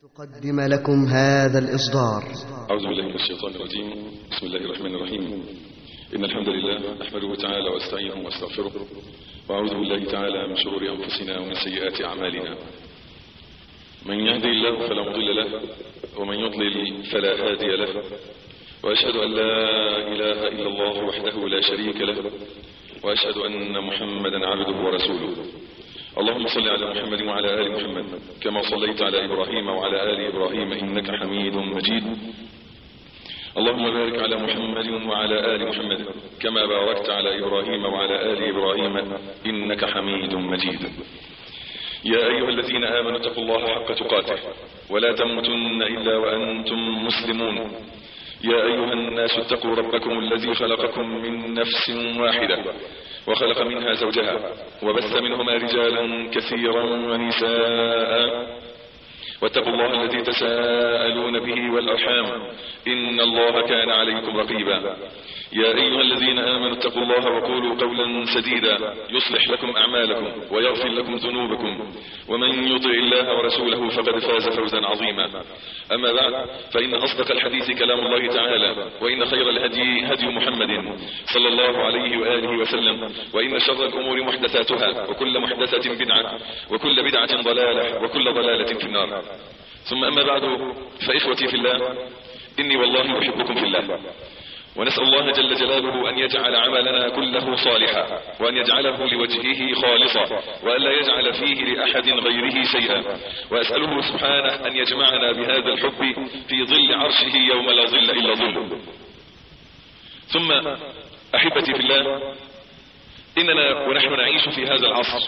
تقدم لكم هذا الإصدار أعوذ بالله من الشيطان الرجيم بسم الله الرحمن الرحيم إن الحمد لله نحمده تعالى واستعينه واستغفره وأعوذ بالله تعالى من شرور أنفسنا ومن سيئات أعمالنا من يهدي الله فلا مضل له ومن يضلل فلا هادي له وأشهد أن لا إله إلا الله وحده لا شريك له وأشهد أن محمدا عبده ورسوله اللهم صل على محمد وعلى آل محمد كما صليت على إبراهيم وعلى آل إبراهيم إنك حميد مجيد اللهم بارك على محمد وعلى آل محمد كما باركت على إبراهيم وعلى آل إبراهيم إنك حميد مجيد يا أيها الذين آمنوا اتقوا الله حق تقاته ولا تموتن إلا وأنتم مسلمون يا أيها الناس اتقوا ربكم الذي خلقكم من نفس واحدة وخلق منها زوجها وبث منهما رجالا كثيرا ونساء واتقوا الله الذي تساءلون به والأرحام إن الله كان عليكم رقيبا يا أيها الذين آمنوا اتقوا الله وقولوا قولا سديدا يصلح لكم أعمالكم ويغفر لكم ذنوبكم ومن يطع الله ورسوله فقد فاز فوزا عظيما أما بعد فإن أصدق الحديث كلام الله تعالى وإن خير الهدي هدي محمد صلى الله عليه وآله وسلم وإن شر الأمور محدثاتها وكل محدثة بدعة وكل بدعة ضلالة وكل ضلالة في النار ثم أما بعد فإخوتي في الله إني والله أحبكم في الله ونسأل الله جل جلاله أن يجعل عملنا كله صالحا وأن يجعله لوجهه خالصا وأن لا يجعل فيه لأحد غيره شيئا وأسأله سبحانه أن يجمعنا بهذا الحب في ظل عرشه يوم لا ظل إلا ظل ثم أحبتي في الله إننا ونحن نعيش في هذا العصر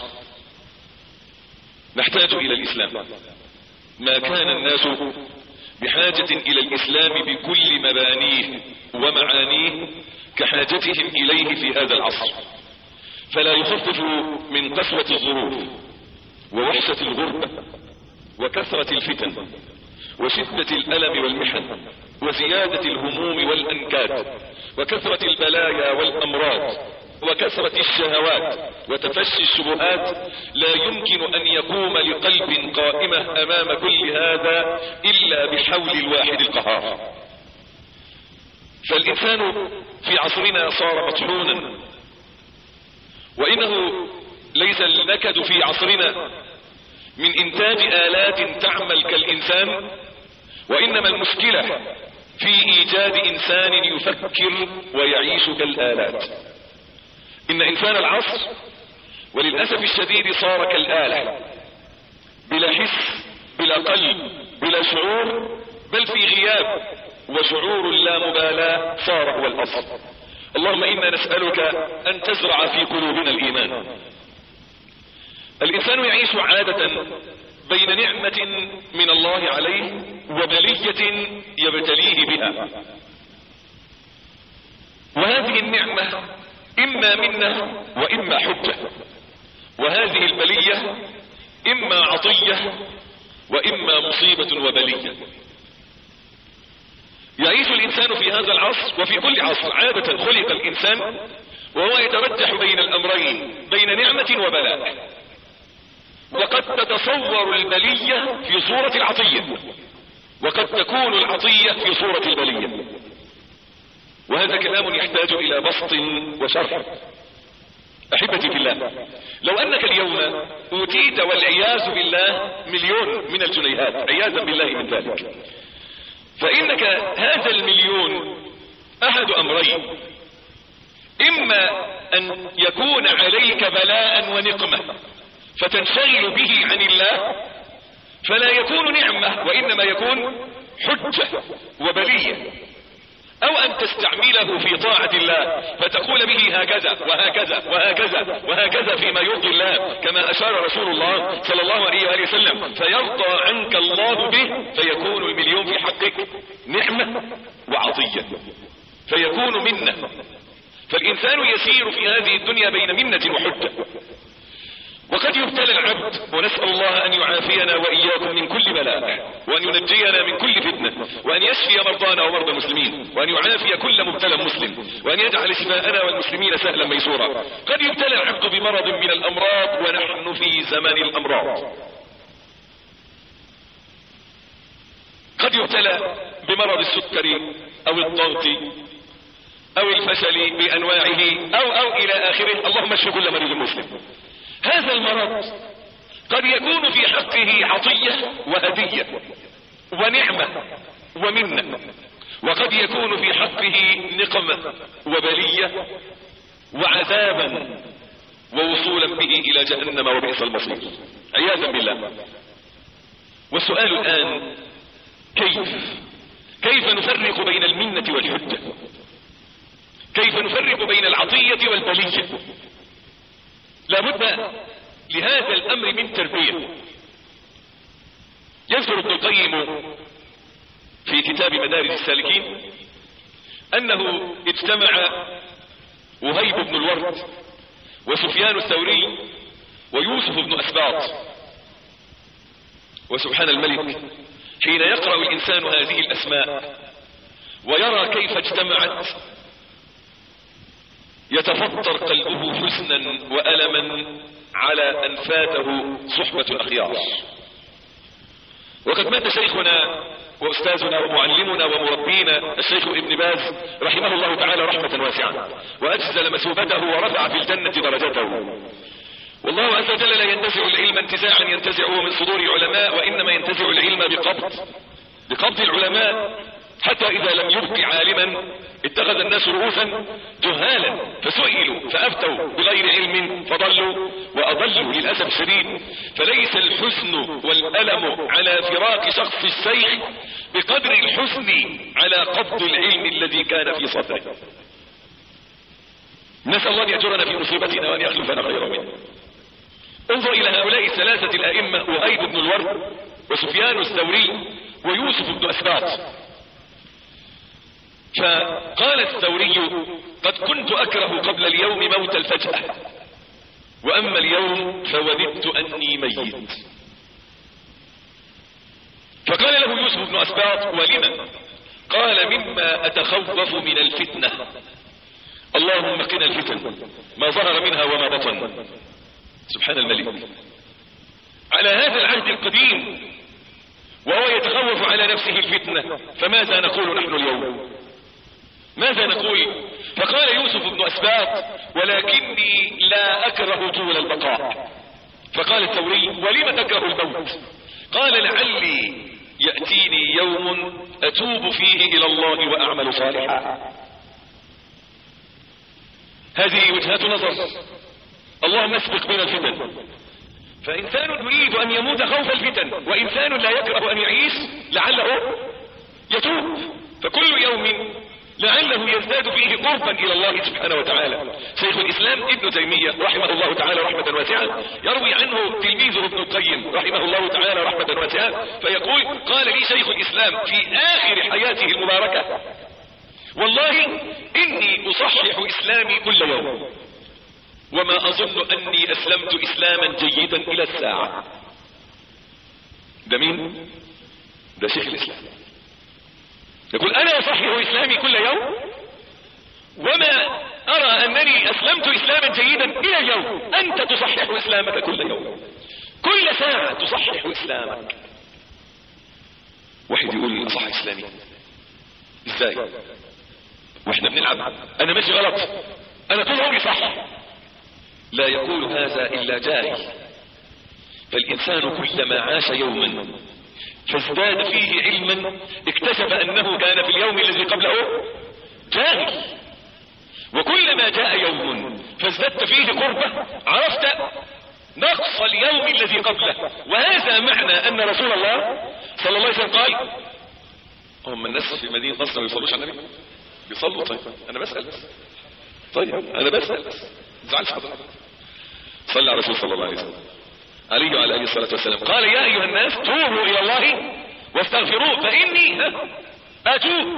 نحتاج إلى الإسلام ما كان الناس بحاجة إلى الإسلام بكل مبانيه ومعانيه كحاجتهم إليه في هذا العصر فلا يخفف من قسوة الظروف ووحشة الغربة وكثرة الفتن وشدة الألم والمحن وزيادة الهموم والأنكاد وكثرة البلايا والأمراض وكثرة الشهوات وتفشي الشبهات لا يمكن أن يقوم لقلب قائمة أمام كل هذا إلا بحول الواحد القهار فالإنسان في عصرنا صار مطحونا وإنه ليس النكد في عصرنا من إنتاج آلات تعمل كالإنسان وإنما المشكلة في إيجاد إنسان يفكر ويعيش كالآلات إن إنسان العصر وللأسف الشديد صار كالآلة بلا حس بلا قلب بلا شعور بل في غياب وشعور لا مبالاة صار هو الأصل اللهم إنا نسألك أن تزرع في قلوبنا الإيمان الإنسان يعيش عادة بين نعمة من الله عليه وبلية يبتليه بها وهذه النعمة إما منة وإما حجة وهذه البلية إما عطية وإما مصيبة وبلية يعيش الإنسان في هذا العصر وفي كل عصر عادة خلق الإنسان وهو يترجح بين الأمرين بين نعمة وبلاء وقد تتصور البلية في صورة العطية وقد تكون العطية في صورة البلية وهذا كلام يحتاج إلى بسط وشرح أحبتي في الله لو أنك اليوم أوتيت والعياذ بالله مليون من الجنيهات عياذا بالله من ذلك فإنك هذا المليون أحد أمرين إما أن يكون عليك بلاء ونقمة فتنشغل به عن الله فلا يكون نعمة وإنما يكون حجة وبلية او ان تستعمله في طاعة الله فتقول به هكذا وهكذا وهكذا وهكذا فيما يرضي الله كما اشار رسول الله صلى الله عليه وآله وسلم فيرضى عنك الله به فيكون المليون في حقك نعمة وعطية فيكون منة فالانسان يسير في هذه الدنيا بين منة وحجة وقد يبتلى العبد ونسأل الله أن يعافينا وإياكم من كل بلاء وأن ينجينا من كل فتنة وأن يشفي مرضانا ومرضى المسلمين وأن يعافي كل مبتلى مسلم وأن يجعل شفاءنا والمسلمين سهلا ميسورا قد يبتلى العبد بمرض من الأمراض ونحن في زمن الأمراض قد يبتلى بمرض السكري او الضغط او الفشل بانواعه او او الى اخره اللهم اشف كل مريض مسلم هذا المرض قد يكون في حقه عطية وهدية ونعمة ومنة وقد يكون في حقه نقمة وبلية وعذابا ووصولا به الى جهنم وبئس المصير عياذا بالله والسؤال الان كيف كيف نفرق بين المنة والحجة كيف نفرق بين العطية والبلية لابد لهذا الامر من تربية يذكر ابن القيم في كتاب مدارج السالكين انه اجتمع وهيب بن الورد وسفيان الثوري ويوسف بن اسباط وسبحان الملك حين يقرأ الانسان هذه الاسماء ويرى كيف اجتمعت يتفطر قلبه حزنا والما على ان فاته صحبة الاخيار وقد مات شيخنا واستاذنا ومعلمنا ومربينا الشيخ ابن باز رحمه الله تعالى رحمة واسعة واجزل مسوبته ورفع في الجنة درجته والله عز وجل لا ينتزع العلم انتزاعا ينتزعه من صدور علماء وانما ينتزع العلم بقبض بقبض العلماء حتى اذا لم يبق عالما اتخذ الناس رؤوسا جهالا فسئلوا فافتوا بغير علم فضلوا واضلوا للاسف الشديد فليس الحزن والالم على فراق شخص الشيخ بقدر الحزن على قبض العلم الذي كان في صدره نسال الله ان يجرنا في مصيبتنا وان يخلفنا خيرا منها انظر الى هؤلاء الثلاثه الائمه وهيب بن الورد وسفيان الثوري ويوسف بن اسباط فقال الثوري قد كنت اكره قبل اليوم موت الفجأة واما اليوم فوددت اني ميت فقال له يوسف بن اسباط ولم قال مما اتخوف من الفتنة اللهم قنا الفتن ما ظهر منها وما بطن سبحان الملك على هذا العهد القديم وهو يتخوف على نفسه الفتنة فماذا نقول نحن اليوم ماذا نقول فقال يوسف بن اسباط ولكني لا اكره طول البقاء فقال الثوري ولم تكره الموت قال لعلي يأتيني يوم اتوب فيه الى الله واعمل صالحا هذه وجهات نظر اللهم اسبق بنا الفتن فانسان يريد ان يموت خوف الفتن وانسان لا يكره ان يعيش لعله يتوب فكل يوم لعله يزداد فيه قربا الى الله سبحانه وتعالى شيخ الاسلام ابن تيمية رحمه الله تعالى رحمة واسعة يروي عنه تلميذه ابن القيم رحمه الله تعالى رحمة واسعة فيقول قال لي شيخ الاسلام في اخر حياته المباركة والله اني اصحح اسلامي كل يوم وما اظن اني اسلمت اسلاما جيدا الى الساعة ده مين ده شيخ الاسلام يقول انا اصحح اسلامي كل يوم وما ارى انني اسلمت اسلاما جيدا الى اليوم انت تصحح اسلامك كل يوم كل ساعة تصحح اسلامك واحد يقول اصحح اسلامي ازاي واحنا بنلعب انا ماشي غلط انا طول عمري صح لا يقول هذا الا جاهل فالانسان كلما عاش يوما فازداد فيه علما اكتشف انه كان في اليوم الذي قبله جاهل وكلما جاء يوم فازددت فيه قربة عرفت نقص اليوم الذي قبله وهذا معنى ان رسول الله صلى الله عليه وسلم قال هم الناس في مدينة نصر ما يصلوش على النبي بيصلوا طيب انا بسأل طيب انا بسأل زعلش حضرتك صلى على الرسول صلى الله عليه وسلم عليه وعلى اله الصلاه والسلام قال يا ايها الناس توبوا الى الله واستغفروه فاني اتوب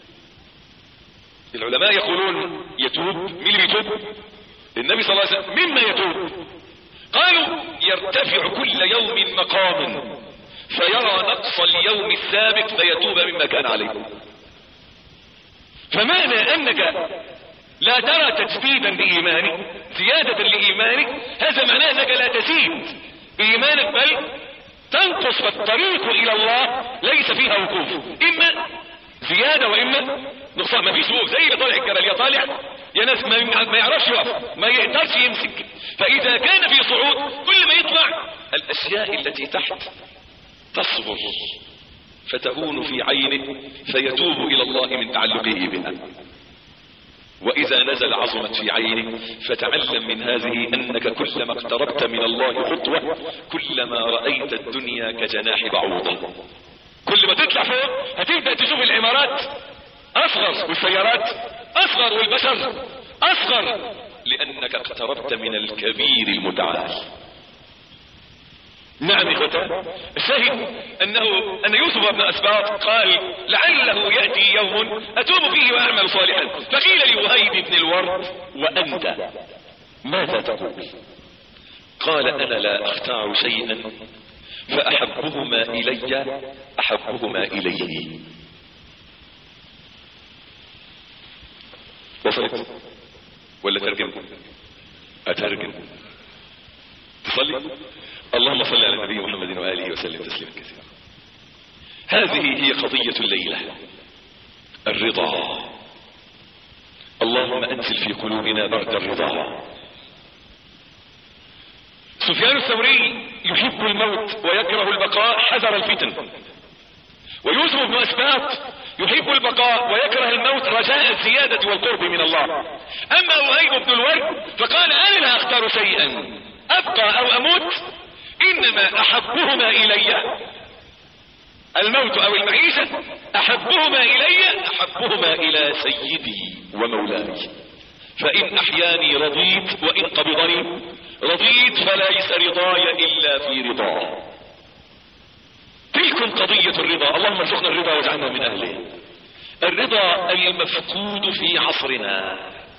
العلماء يقولون يتوب مين اللي بيتوب النبي صلى الله عليه وسلم مما يتوب قالوا يرتفع كل يوم مقام فيرى نقص اليوم السابق فيتوب مما كان عليه فمعنى انك لا ترى تجديدا لإيمانك زيادة لإيمانك هذا معناه أنك لا تزيد بإيمانك بل تنقص فالطريق إلى الله ليس ليس فيها وقوف اما زيادة واما نقصان ما فيش وقوف زي اللي طالع الجبل يا طالع يا ناس ما, ما يعرفش يقف ما يقدرش يمسك فاذا كان في صعود كل ما يطلع الاشياء التي تحت تصبر فتهون في عينه فيتوب الى الله من تعلقه بها واذا نزل عظمت في عينه فتعلم من هذه انك كلما اقتربت من الله خطوة كلما رأيت الدنيا كجناح بعوضة كل ما تطلع فوق هتبدأ تشوف العمارات اصغر والسيارات اصغر والبشر اصغر لانك اقتربت من الكبير المتعال نعم إخوة الشاهد أنه أن يوسف بن أسباط قال لعله يأتي يوم أتوب فيه وأعمل صالحا فقيل لوهيب بن الورد وأنت ماذا تقول قال أنا لا أختار شيئا فأحبهما إلي أحبهما إليه وصلت ولا ترجم أترجم تصلي اللهم صل على النبي محمد وآله وسلم تسليما كثيرا هذه هي قضية الليلة الرضا اللهم أنزل في قلوبنا برد الرضا سفيان الثوري يحب الموت ويكره البقاء حذر الفتن ويوسف بن أسباط يحب البقاء ويكره الموت رجاء الزيادة والقرب من الله أما وهيب بن الورد فقال أنا لا أختار شيئا أبقى أو أموت انما احبهما الي الموت او المعيشة احبهما الي احبهما الى سيدي ومولاي فان احياني رضيت وان قبضني رضيت فليس رضاي الا في رضاه تلكم قضية الرضا اللهم ارزقنا الرضا واجعلنا من اهله الرضا المفقود في عصرنا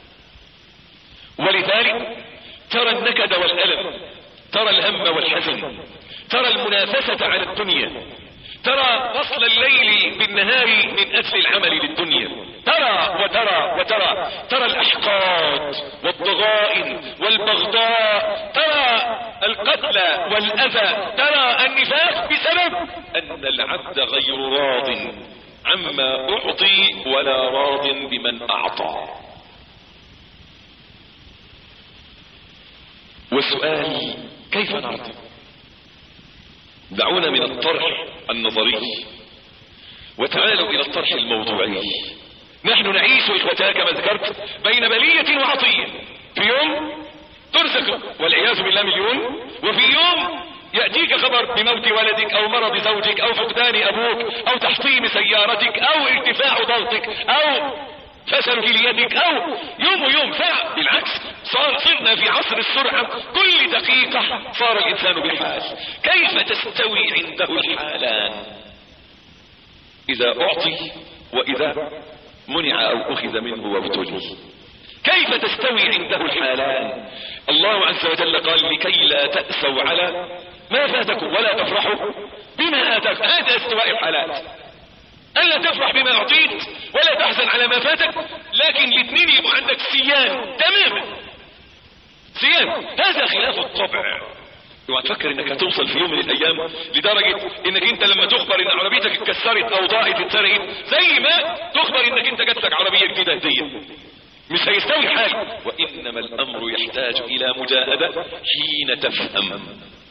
ولذلك ترى النكد والألم ترى الهم والحزن ترى المنافسة على الدنيا ترى وصل الليل بالنهار من أجل العمل للدنيا ترى وترى وترى ترى الأحقاد والضغائن والبغضاء ترى القتل والأذى ترى النفاق بسبب أن العبد غير راض عما أعطي ولا راض بمن أعطى والسؤال كيف نرضى دعونا من الطرح النظري وتعالوا الى الطرح الموضوعي نحن نعيش اخوتها كما ذكرت بين بلية وعطية في يوم ترزق والعياذ بالله مليون وفي يوم يأتيك خبر بموت ولدك او مرض زوجك او فقدان ابوك او تحطيم سيارتك او ارتفاع ضغطك او فشل في يدك او يوم يوم ساعة بالعكس صار صرنا في عصر السرعة كل دقيقة صار الانسان بحال كيف تستوي عنده الحالان اذا اعطي واذا منع او اخذ منه وابتلي كيف تستوي عنده الحالان الله عز وجل قال لكي لا تأسوا على ما فاتكم ولا تفرحوا بما آتاكم هذا استواء الحالات ألا تفرح بما أعطيت ولا تحزن على ما فاتك لكن الاثنين يبقوا عندك سيان تماما سيان هذا خلاف الطبع اوعى تفكر انك هتوصل في يوم من الايام لدرجة انك انت لما تخبر ان عربيتك اتكسرت او ضاعت اتسرقت زي ما تخبر انك انت جات لك عربية جديدة هدية مش هيستوي الحال وانما الامر يحتاج الى مجاهدة حين تفهم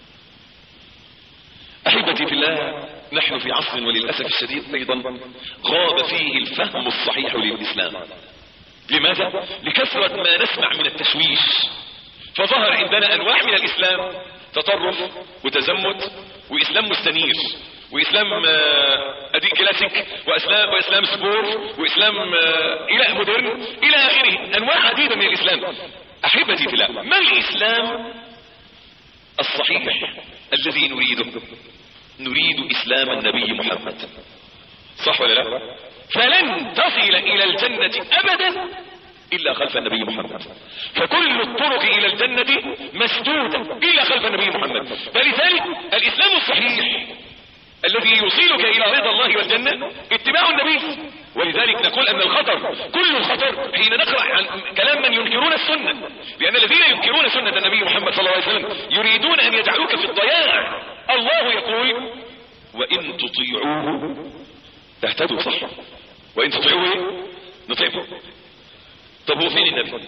احبتي في الله نحن في عصر وللأسف الشديد ايضا غاب فيه الفهم الصحيح للاسلام لماذا لكثرة ما نسمع من التشويش فظهر عندنا انواع من الاسلام تطرف وتزمت واسلام مستنير واسلام اديك كلاسيك واسلام واسلام سبور واسلام الى مودرن الى اخره انواع عديدة من الاسلام احبتي في الله ما الاسلام الصحيح الذي نريده نريد اسلام النبي محمد صح ولا لا فلن تصل الى الجنة ابدا الا خلف النبي محمد فكل الطرق الى الجنة مسدودة الا خلف النبي محمد فلذلك الاسلام الصحيح الذي يوصلك الى رضا الله والجنة اتباع النبي ولذلك نقول ان الخطر كل الخطر حين نقرأ عن كلام من ينكرون السنة لان الذين ينكرون سنة النبي محمد صلى الله عليه وسلم يريدون ان يجعلوك في الضياع الله يقول وان تطيعوه تهتدوا صح وان تطيعوه ايه نطيعه طب هو فين النبي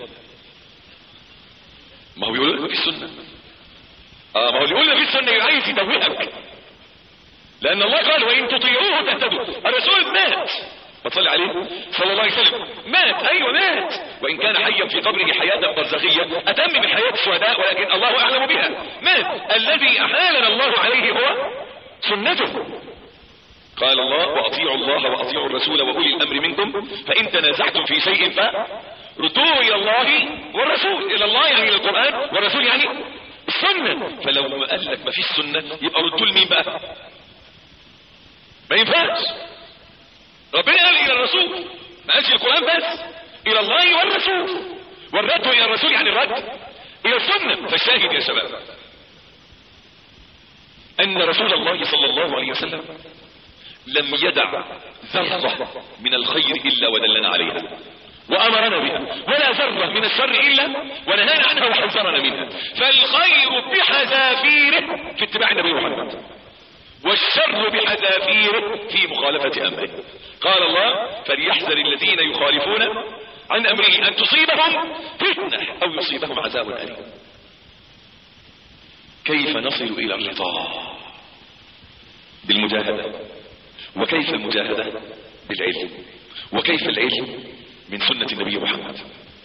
ما هو بيقول لك في السنه اه ما هو اللي يقول لك في السنه عايز يدوهك لان الله قال وان تطيعوه تهتدوا الرسول مات ما تصلي عليه صلى الله عليه وسلم مات ايوه مات وان كان حيا في قبره حياه برزخيه اتم من حياه الشهداء ولكن الله اعلم بها مات الذي احالنا الله عليه هو سنته قال الله واطيعوا الله واطيعوا الرسول واولي الامر منكم فان تنازعتم في شيء فردوه الى الله والرسول الى الله يعني الى القران والرسول يعني السنه فلو ما قال لك ما فيش سنه يبقى ردوا لمين بقى ما ينفعش ربنا قال الى الرسول ما قالش القران بس الى الله والرسول والرد الى الرسول يعني الرد الى السنه فالشاهد يا شباب ان رسول الله صلى الله عليه وسلم لم يدع ذرة من الخير إلا ودلنا عليها وأمرنا بها ولا ذرة من الشر إلا ونهانا عنها وحذرنا منها فالخير بحذافيره في اتباع النبي محمد والشر بحذافيره في مخالفة أمره قال الله فليحذر الذين يخالفون عن أمره أن تصيبهم فتنة أو يصيبهم عذاب أليم كيف نصل إلى الرضا بالمجاهدة وكيف المجاهدة بالعلم وكيف العلم من سنة النبي محمد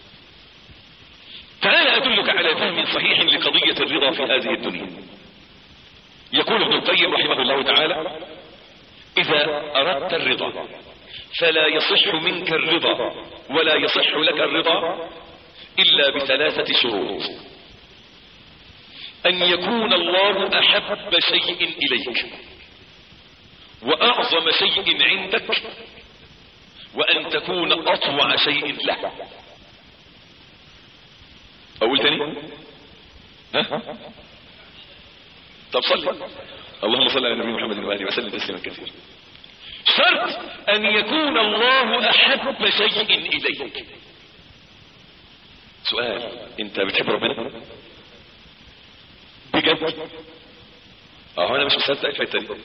تعال أدلك على فهم صحيح لقضية الرضا في هذه الدنيا يقول ابن القيم رحمه الله تعالى إذا أردت الرضا فلا يصح منك الرضا ولا يصح لك الرضا إلا بثلاثة شروط أن يكون الله أحب شيء إليك وأعظم شيء عندك وأن تكون أطوع شيء له أقول تاني ها طب صلي اللهم صل على النبي محمد وآله وسلم تسليما كثيرا شرط أن يكون الله أحب شيء إليك سؤال أنت بتحب ربنا بجد اه انا مش مصدق الحته دي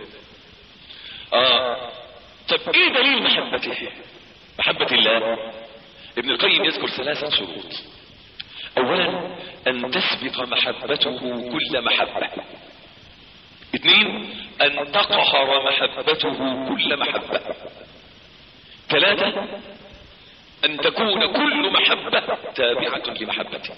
اه طب ايه دليل محبته محبة الله ابن القيم يذكر ثلاثة شروط اولا ان تسبق محبته كل محبة اثنين ان تقهر محبته كل محبة ثلاثة ان تكون كل محبة تابعة لمحبته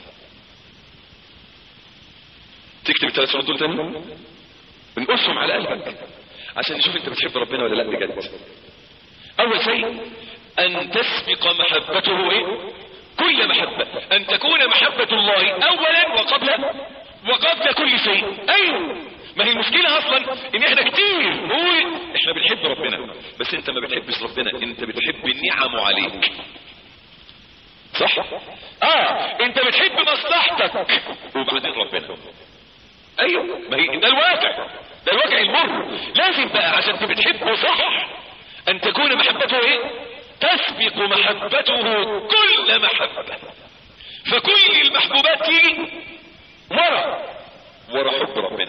تكتب الثلاث شروط دول تاني بنقصهم على قلبك عشان نشوف انت بتحب ربنا ولا لا بجد اول شيء ان تسبق محبته ايه كل محبة ان تكون محبة الله اولا وقبل وقبل كل شيء ايوه ما هي المشكلة اصلا ان احنا كتير نقول احنا بنحب ربنا بس انت ما بتحبش ربنا انت بتحب نعمه عليك صح اه انت بتحب مصلحتك وبعدين ربنا ايوه ما هي ده الواقع ده الواقع المر لازم بقى عشان تبقى بتحبه صح ان تكون محبته ايه تسبق محبته كل محبة فكل المحبوبات تيجي ورا ورا حب ربنا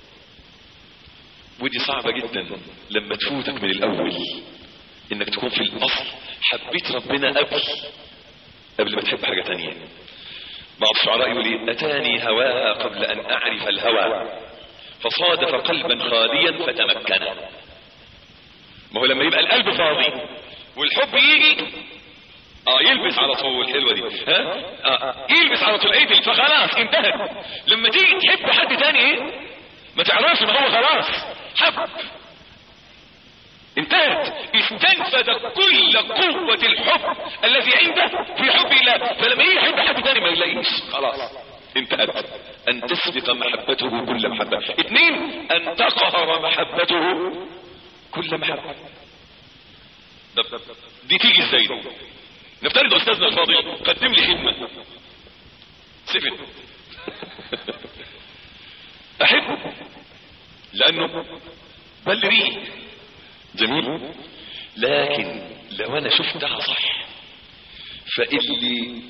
ودي صعبة جدا لما تفوتك من الاول انك تكون في الاصل حبيت ربنا قبل قبل ما تحب حاجة تانية بعض الشعراء يقول ايه اتاني هواها قبل ان اعرف الهوى فصادف قلبا خاليا فتمكن ما هو لما يبقى القلب فاضي والحب يجي اه يلبس على طول الحلوه دي ها آه يلبس على طول ايه فخلاص انتهت لما تيجي تحب حد تاني ايه ما تعرفش ما هو خلاص حب انتهت استنفذ كل قوة الحب الذي عنده في حب الله فلما يجي يحب حد تاني ما يلاقيش خلاص انتهت ان تسبق محبته كل محبة اثنين ان تقهر محبته كل محبة دي تيجي ازاي دي نفترض استاذنا الفاضل قدم لي خدمة سفن احبه لانه بل ريق جميل لكن لو انا شفتها صح فاللي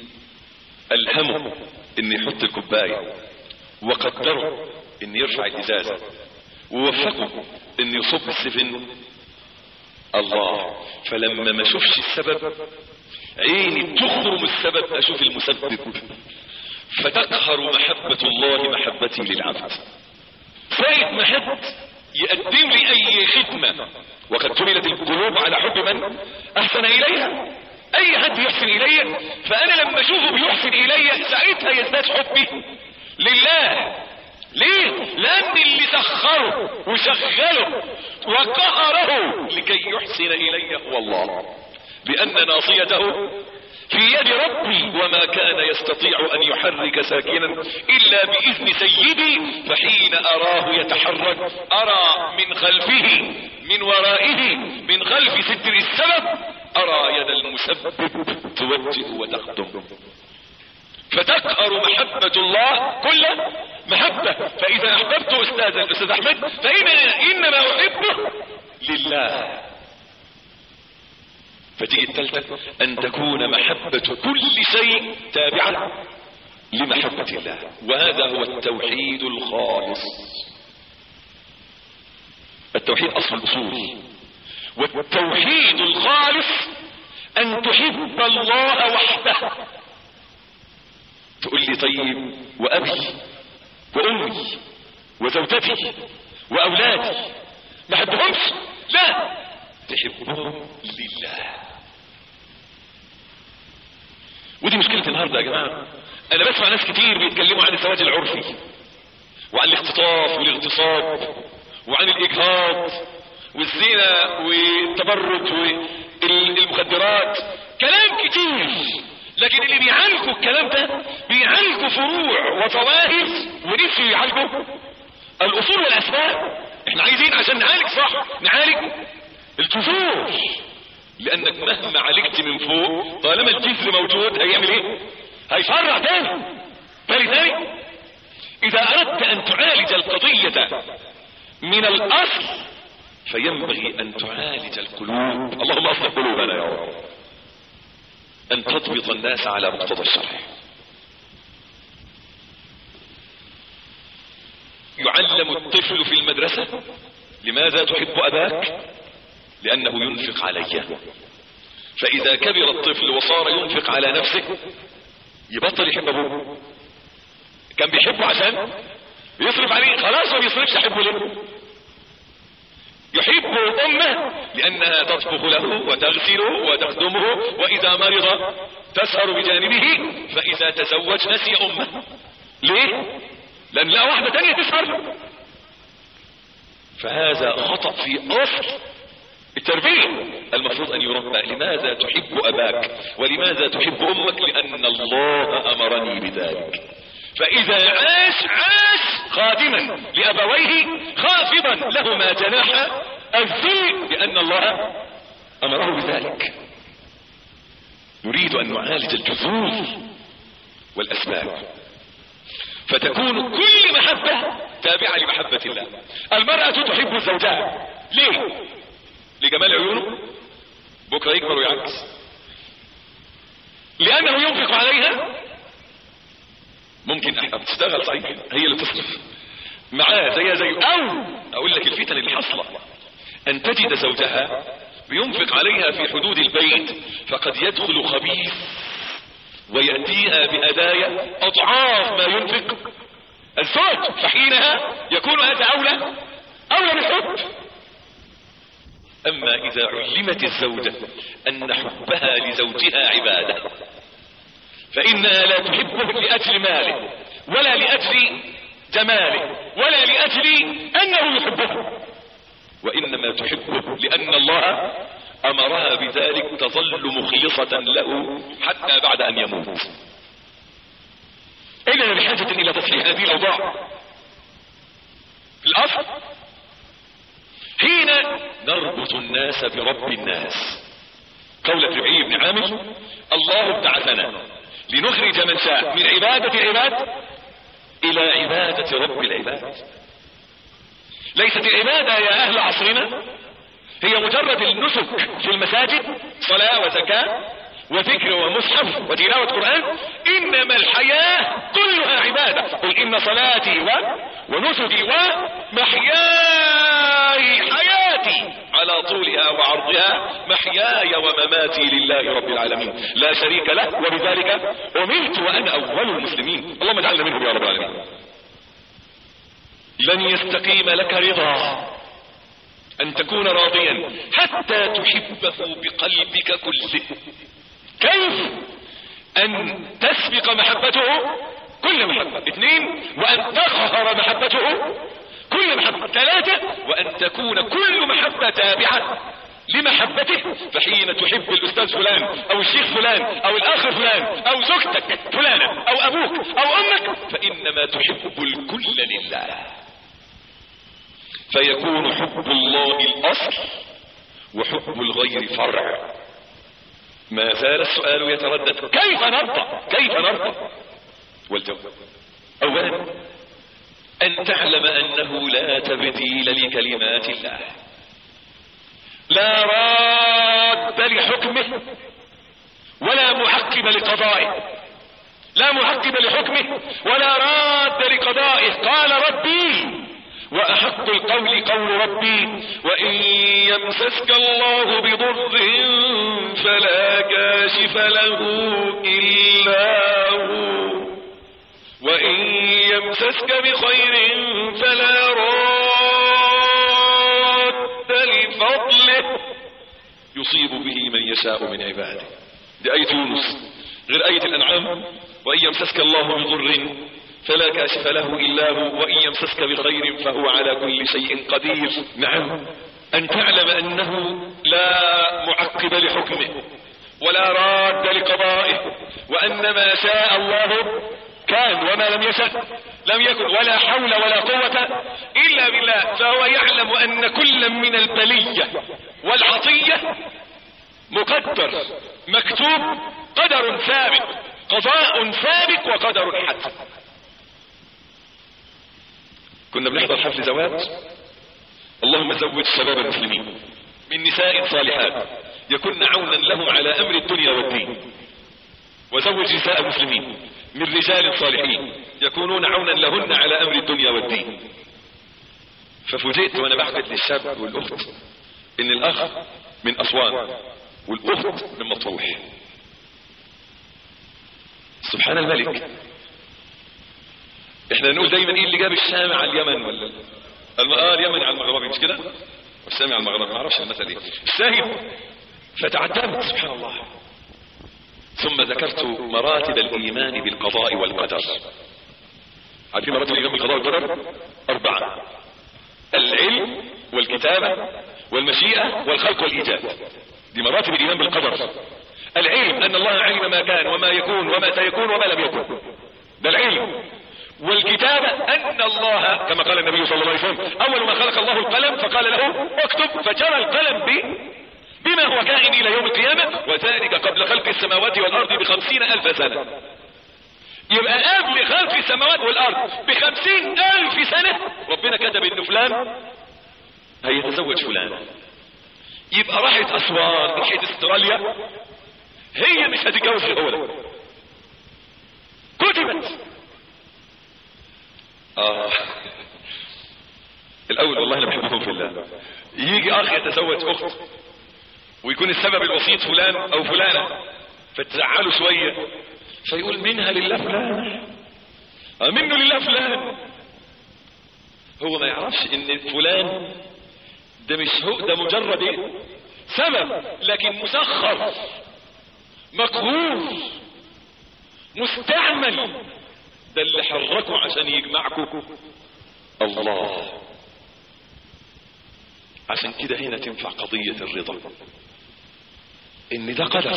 الهمه ان يحط الكوبايه وقدره ان يرفع الازازه ووفقه ان يصب السفن الله فلما ما اشوفش السبب عيني تخرم السبب اشوف المسبب فتقهر محبة الله محبتي للعبد ساعة ما حد يقدم لي اي خدمة وقد جملت القلوب على حب من احسن اليها اي حد يحسن الي فانا لما اشوفه بيحسن الي ساعتها يزداد حبي لله ليه لان اللي سخره وشغله وقهره لكي يحسن الي هو الله بان ناصيته في يد ربي وما كان يستطيع ان يحرك ساكنا الا باذن سيدي فحين اراه يتحرك ارى من خلفه من ورائه من خلف ستر السبب ارى يد المسبب توجه وتخدم فتقهر محبة الله كل محبة فإذا أحببت أستاذا أستاذ أحمد فإن إنما أحبه لله فتيجي الثالثة أن تكون محبة كل شيء تابعة لمحبة الله وهذا هو التوحيد الخالص التوحيد أصل الأصول والتوحيد الخالص أن تحب الله وحده تقول لي طيب وأبي وأمي وزوجتي وأولادي ما حبهمش لا تحبهم لله ودي مشكلة النهاردة يا جماعة انا بسمع ناس كتير بيتكلموا عن الزواج العرفي وعن الاختطاف والاغتصاب وعن الاجهاض والزنا والتبرج والمخدرات كلام كتير لكن اللي بيعالجوا الكلام ده بيعالجوا فروع وظواهر ونفسوا يعالجوا الاصول والاسباب احنا عايزين عشان نعالج صح نعالج الجذور لانك مهما عالجت من فوق طالما الجذر موجود هيعمل ايه هيفرع تاني تاني تاني اذا اردت ان تعالج القضية من الاصل فينبغي ان تعالج القلوب اللهم اصلح قلوبنا يا رب ان تضبط الناس على مقتضى الشرع يعلم الطفل في المدرسة لماذا تحب اباك لانه ينفق علي فاذا كبر الطفل وصار ينفق على نفسه يبطل يحب ابوه كان بيحبه عشان بيصرف عليه خلاص ما بيصرفش احبه ليه يحب امه لانها تطبخ له وتغسله وتخدمه واذا مرض تسهر بجانبه فاذا تزوج نسي امه ليه لان لا واحدة تانية تسهر فهذا خطأ في اصل التربية المفروض ان يربى لماذا تحب اباك ولماذا تحب امك لان الله امرني بذلك فاذا عاش عاش خادما لابويه خافضا لهما جناح الذل لان الله امره بذلك نريد ان نعالج الجذور والاسباب فتكون كل محبة تابعة لمحبة الله المرأة تحب زوجها ليه لجمال عيونه بكرة يكبر ويعكس لانه ينفق عليها ممكن احنا بتشتغل صحيح هي اللي تصرف معاه زي زي او اقول لك الفتن اللي حاصله ان تجد زوجها بينفق عليها في حدود البيت فقد يدخل خبيث ويأتيها بهدايا اضعاف ما ينفق الزوج فحينها يكون هذا اولى اولى بالحب اما اذا علمت الزوجة ان حبها لزوجها عبادة فانها لا تحبه لاجل ماله ولا لاجل جماله ولا لاجل انه يحبه وانما تحبه لان الله امرها بذلك تظل مخلصة له حتى بعد ان يموت اننا بحاجة الى تصحيح هذه الاوضاع الاصل حين نربط الناس برب الناس قولة ربعي بن عامر الله ابتعثنا لنخرج من شاء من عبادة العباد الى عبادة رب العباد ليست العبادة يا اهل عصرنا هي مجرد النسك في المساجد صلاة وزكاة وذكر ومصحف وتلاوة قرآن إنما الحياة كلها عبادة قل إن صلاتي و... ونسكي ومحياي حياتي على طولها وعرضها محياي ومماتي لله رب العالمين لا شريك له وبذلك أمرت وأنا أول المسلمين اللهم اجعلنا منهم يا رب العالمين لن يستقيم لك رضا أن تكون راضيا حتى تحبه بقلبك كله كيف أن تسبق محبته كل محبة اثنين وأن تقهر محبته كل محبة ثلاثة وأن تكون كل محبة تابعة لمحبته فحين تحب الأستاذ فلان أو الشيخ فلان أو الأخ فلان أو زوجتك فلانة أو أبوك أو أمك فإنما تحب الكل لله فيكون حب الله الأصل وحب الغير فرع ما زال السؤال يتردد كيف نرضى كيف نرضى والجواب اولا ان تعلم انه لا تبديل لكلمات الله لا راد لحكمه ولا معقب لقضائه لا معقب لحكمه ولا راد لقضائه قال ربي وأحق القول قول ربي وإن يمسسك الله بضر فلا كاشف له إلا هو وإن يمسسك بخير فلا راد لفضله يصيب به من يشاء من عباده دي آية يونس غير آية الأنعام وإن يمسسك الله بضر فلا كاشف له إلا هو وإن يمسسك بخير فهو على كل شيء قدير نعم أن تعلم أنه لا معقب لحكمه ولا راد لقضائه وأن ما شاء الله كان وما لم يشأ لم يكن ولا حول ولا قوة إلا بالله فهو يعلم أن كل من البلية والعطية مقدر مكتوب قدر سابق قضاء سابق وقدر حتم كنا بنحضر حفل زواج اللهم زوج شباب المسلمين من نساء صالحات يكن عونا لهم على امر الدنيا والدين وزوج نساء المسلمين من رجال صالحين يكونون عونا لهن على امر الدنيا والدين ففوجئت وانا بحكي للشاب والاخت ان الاخ من اسوان والاخت من مطروح سبحان الملك احنا نقول دايما ايه اللي جاب الشام على اليمن ولا الم... اه اليمن على المغربي مش كده والشام على المغربي ما اعرفش المثل ايه الشاهد فتعجبت سبحان الله ثم ذكرت مراتب الايمان بالقضاء والقدر عارفين مراتب الايمان بالقضاء والقدر اربعه العلم والكتابه والمشيئه والخلق والايجاد دي مراتب الايمان بالقدر العلم ان الله علم ما كان وما يكون وما سيكون وما لم يكن ده العلم والكتابة أن الله كما قال النبي صلى الله عليه وسلم أول ما خلق الله القلم فقال له اكتب فجرى القلم ب بما هو كائن إلى يوم القيامة وذلك قبل خلق السماوات والأرض بخمسين ألف سنة يبقى قبل خلق السماوات والأرض بخمسين ألف سنة ربنا كتب إن فلان هيتزوج فلان يبقى راحت أسوان راحت استراليا هي مش هتتجوز الأولى كتبت آه. الاول والله انا بحبكم في الله يجي اخ يتزوج اخت ويكون السبب الوسيط فلان او فلانة فتزعله شوية فيقول منها لله فلان آه منه لله فلان هو ما يعرفش ان فلان ده مش هو ده مجرد ايه سبب لكن مسخر مقهور مستعمل ده اللي حركه عشان يجمعكم الله عشان كده هنا تنفع قضية الرضا ان ده قدر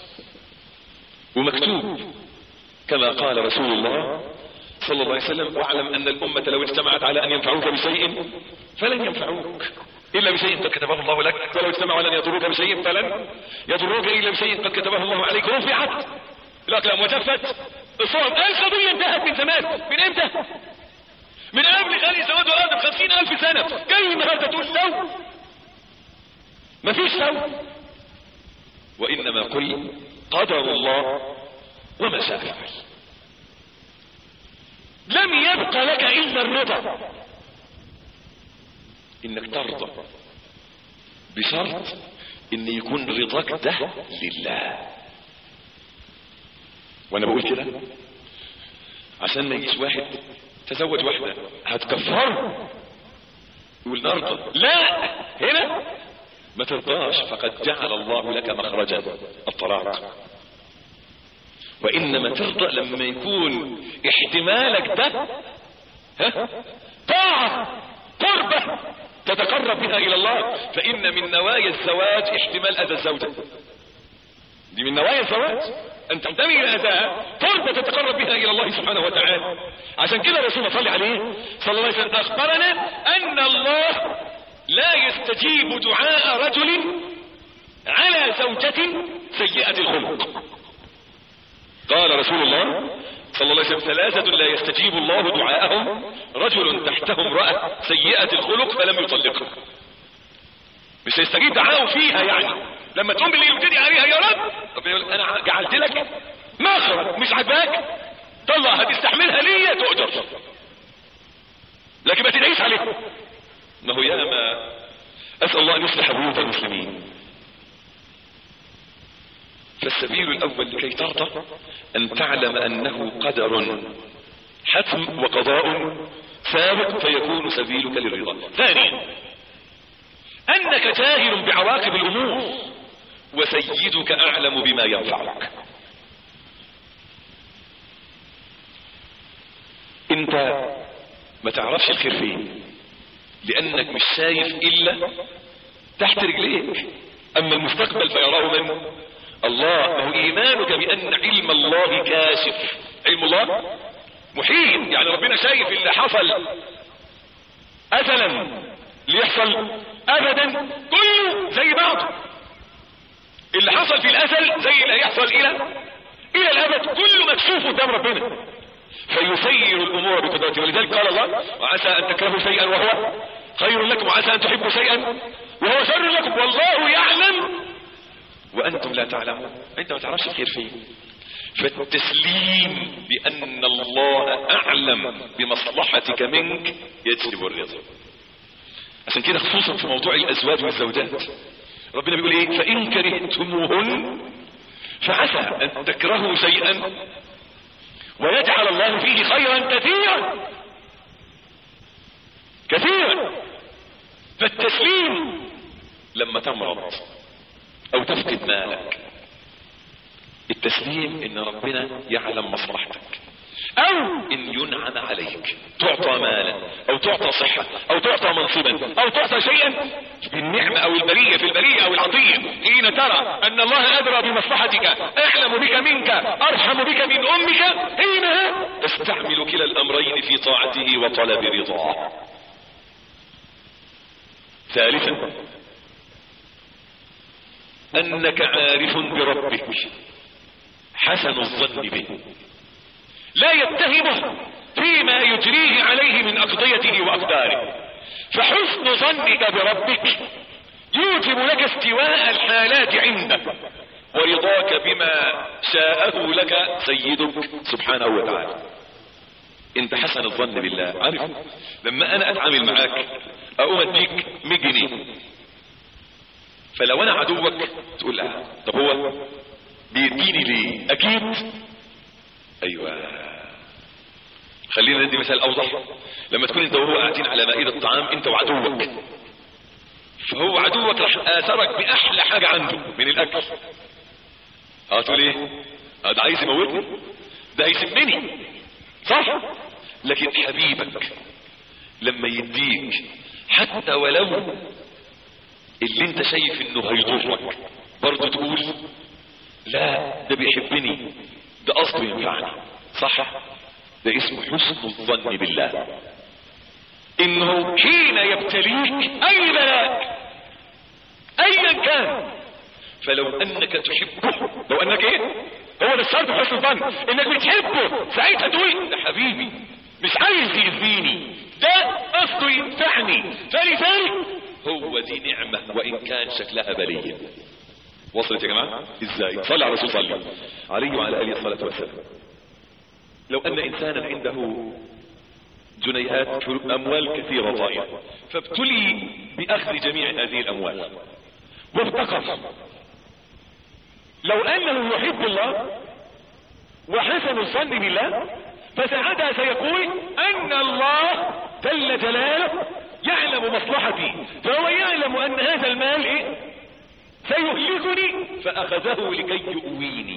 ومكتوب كما قال رسول الله صلى الله عليه وسلم واعلم ان الامة لو اجتمعت على ان ينفعوك بشيء فلن ينفعوك الا بشيء قد كتبه الله لك ولو اجتمعوا على ان يضروك بشيء فلن يضروك الا بشيء قد كتبه الله عليك رفعت الاقلام وجفت الصور القضية انتهت من زمان من امتى من قبل خلق السماوات والارض بخمسين الف سنة جاي النهارده تقول سو مفيش سو وانما قل قدر الله وما شاء فعل لم يبق لك الا الرضا انك ترضى بشرط ان يكون رضاك ده لله وانا بقول كده عشان ما يجيش واحد تزوج واحدة هتكفره يقول نرضى لا هنا ما ترضاش فقد جعل الله لك مخرجا الطلاق وانما ترضى لما يكون احتمالك ده ها طاعة قربة تتقرب بها الى الله فان من نوايا الزواج احتمال اذى الزوجة دي من نوايا الزواج ان تنتمي الى اذاها قربة تتقرب بها الى الله سبحانه وتعالى عشان كده الرسول صلى عليه صلى الله عليه وسلم اخبرنا ان الله لا يستجيب دعاء رجل على زوجة سيئة الخلق قال رسول الله صلى الله عليه وسلم ثلاثة لا يستجيب الله دعاءهم رجل تحته امرأة سيئة الخلق فلم يطلقها مش هيستجيب دعاءه فيها يعني لما تقوم بالليل وتدعي عليها يا رب ربنا يقول انا جعلت لك مخرج مش عاجباك طلع هتستحملها ليا تؤجر لكن ما تدعيش عليها ما هو ياما اسال الله ان يصلح بيوت المسلمين فالسبيل الاول لكي ترضى ان تعلم انه قدر حتم وقضاء سابق فيكون سبيلك للرضا ثانيا انك جاهل بعواقب الامور وسيدك اعلم بما ينفعك انت ما تعرفش الخير فين لانك مش شايف الا تحت رجليك اما المستقبل فيراه من الله ما هو ايمانك بان علم الله كاشف علم الله محيط يعني ربنا شايف اللي حصل ازلا ليحصل ابدا كله زي بعضه اللي حصل في الازل زي اللي هيحصل الى الى الابد كله مكشوف قدام ربنا فيسير الامور بقدرته ولذلك قال الله وعسى ان تكرهوا شيئا وهو خير لكم وعسى ان تحبوا شيئا وهو شر لكم والله يعلم وانتم لا تعلمون انت ما تعرفش الخير فين فالتسليم بان الله اعلم بمصلحتك منك يجلب الرضا عشان كده خصوصا في موضوع الازواج والزوجات ربنا بيقول ايه فان كرهتموهن فعسى ان تكرهوا شيئا ويجعل الله فيه خيرا كثيرا كثيرا فالتسليم لما تمرض او تفقد مالك التسليم ان ربنا يعلم مصلحتك او ان ينعم عليك تعطى مالا او تعطى صحة او تعطى منصبا او تعطى شيئا بالنعمة او البرية في البرية او العطية حين ترى ان الله ادرى بمصلحتك اعلم بك منك ارحم بك من امك حينها تستعمل كلا الامرين في طاعته وطلب رضاه ثالثا انك عارف بربك حسن الظن به لا يتهمه فيما يجريه عليه من أقضيته وأقداره فحسن ظنك بربك يوجب لك استواء الحالات عنده ورضاك بما شاءه لك سيدك سبحانه وتعالى انت حسن الظن بالله عارف لما انا اتعامل معاك اقوم اديك 100 جنيه فلو انا عدوك تقول لا طب هو بيديني ليه اكيد ايوه خلينا ندي مثال اوضح لما تكون انت وهو قاعدين على مائدة الطعام انت وعدوك فهو عدوك راح اثرك باحلى حاجة عنده من الاكل اه تقول ايه اه ده عايز يموتني ده هيسمني صح لكن حبيبك لما يديك حتى ولو اللي انت شايف انه هيضرك برضه تقول لا ده بيحبني ده قصده ينفعني صح ده اسمه حسن الظن بالله انه حين يبتليك اي بلاء ايا كان فلو انك تحبه لو انك ايه هو ده الشرط في حسن الظن انك بتحبه ساعتها تقول ده حبيبي مش عايز يأذيني ده قصده ينفعني فلذلك هو دي نعمة وان كان شكلها بلية وصلت يا جماعة ازاي صلى على الرسول صلى عليه وعلى اله الصلاة والسلام لو ان انسانا عنده جنيهات اموال كثيرة طائرة فابتلي باخذ جميع هذه الاموال وافتقر لو انه يحب الله وحسن الظن بالله فساعتها سيقول ان الله جل جلاله يعلم مصلحتي فهو يعلم ان هذا المال ايه سيهلكني فاخذه لكي يؤويني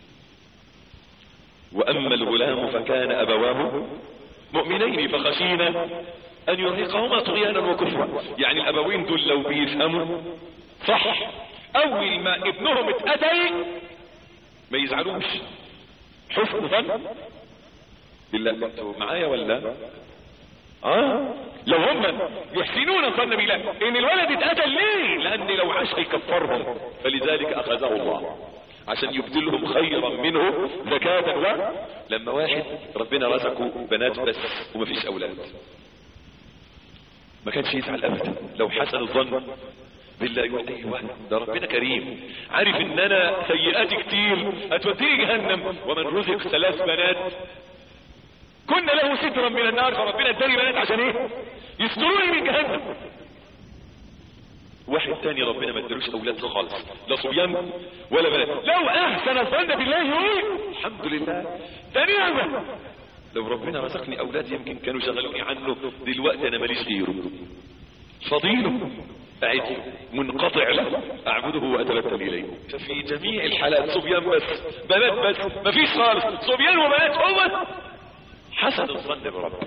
واما الغلام فكان ابواه مؤمنين فخشينا ان يرهقهما طغيانا وكفرا يعني الابوين دول لو بيفهموا صح اول ما ابنهم اتقتل ما يزعلوش حسن ظن بالله انتوا معايا ولا اه لو هم يحسنون الظن بالله ان الولد اتقتل ليه لان لو عاش هيكفرهم فلذلك اخذه الله عشان يبدلهم خيرا منه زكاة و لما واحد ربنا رزقه بنات بس ومفيش اولاد ما كانش يزعل ابدا لو حسن الظن بالله يقول ايوه ده ربنا كريم عارف ان انا سيئاتي كتير هتوديني جهنم ومن رزق ثلاث بنات كنا له سترا من النار فربنا اداني بنات عشان ايه يستروني من جهنم واحد تاني ربنا ما ادالوش اولاد خالص لا صبيان ولا بنات لو احسن الظن بالله يقول الحمد لله ده نعمه لو ربنا رزقني اولاد يمكن كانوا شغلوني عنه دلوقتي انا ماليش غيره فضيله أعد منقطع له أعبده وأتبتل إليه ففي جميع الحالات صبيان بس بنات بس مفيش خالص صبيان وبنات هو حسن الظن برب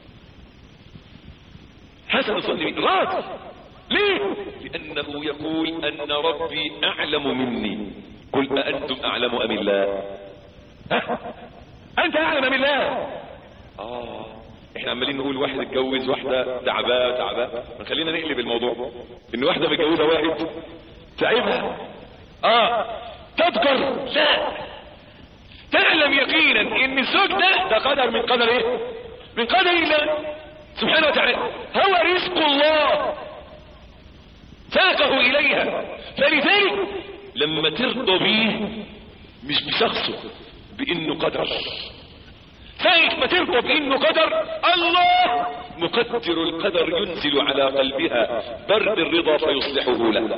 حسن الظن برب راض ليه لأنه يقول أن ربي أعلم مني قل أأنتم أعلم أم الله ها؟ أنت أعلم أم الله آه احنا عمالين نقول واحد اتجوز واحدة تعباه تعباه ما خلينا نقلب الموضوع ان واحدة متجوزة واحد تعبها اه تذكر لا تعلم يقينا ان الزوج ده ده قدر من قدر ايه من قدر الله سبحانه وتعالى هو رزق الله ساقه اليها فلذلك لما ترضى بيه مش بشخصه بانه قدر ساعة ما ترضى بانه قدر الله مقدر القدر ينزل على قلبها برد الرضا فيصلحه له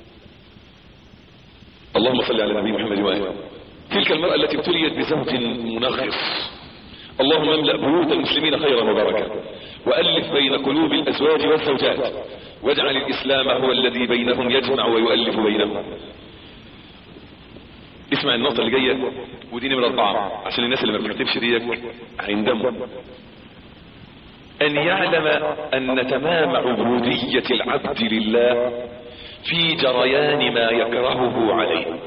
اللهم صل على النبي محمد وآله تلك المرأة التي ابتليت بزوج منغص اللهم املأ بيوت المسلمين خيرا وبركة وألف بين قلوب الأزواج والزوجات واجعل الإسلام هو الذي بينهم يجمع ويؤلف بينهم اسمع النقطة اللي جاية ودي نمرة أربعة عشان الناس اللي ما بتكتبش ديك عندهم أن يعلم أن تمام عبودية العبد لله في جريان ما يكرهه عليه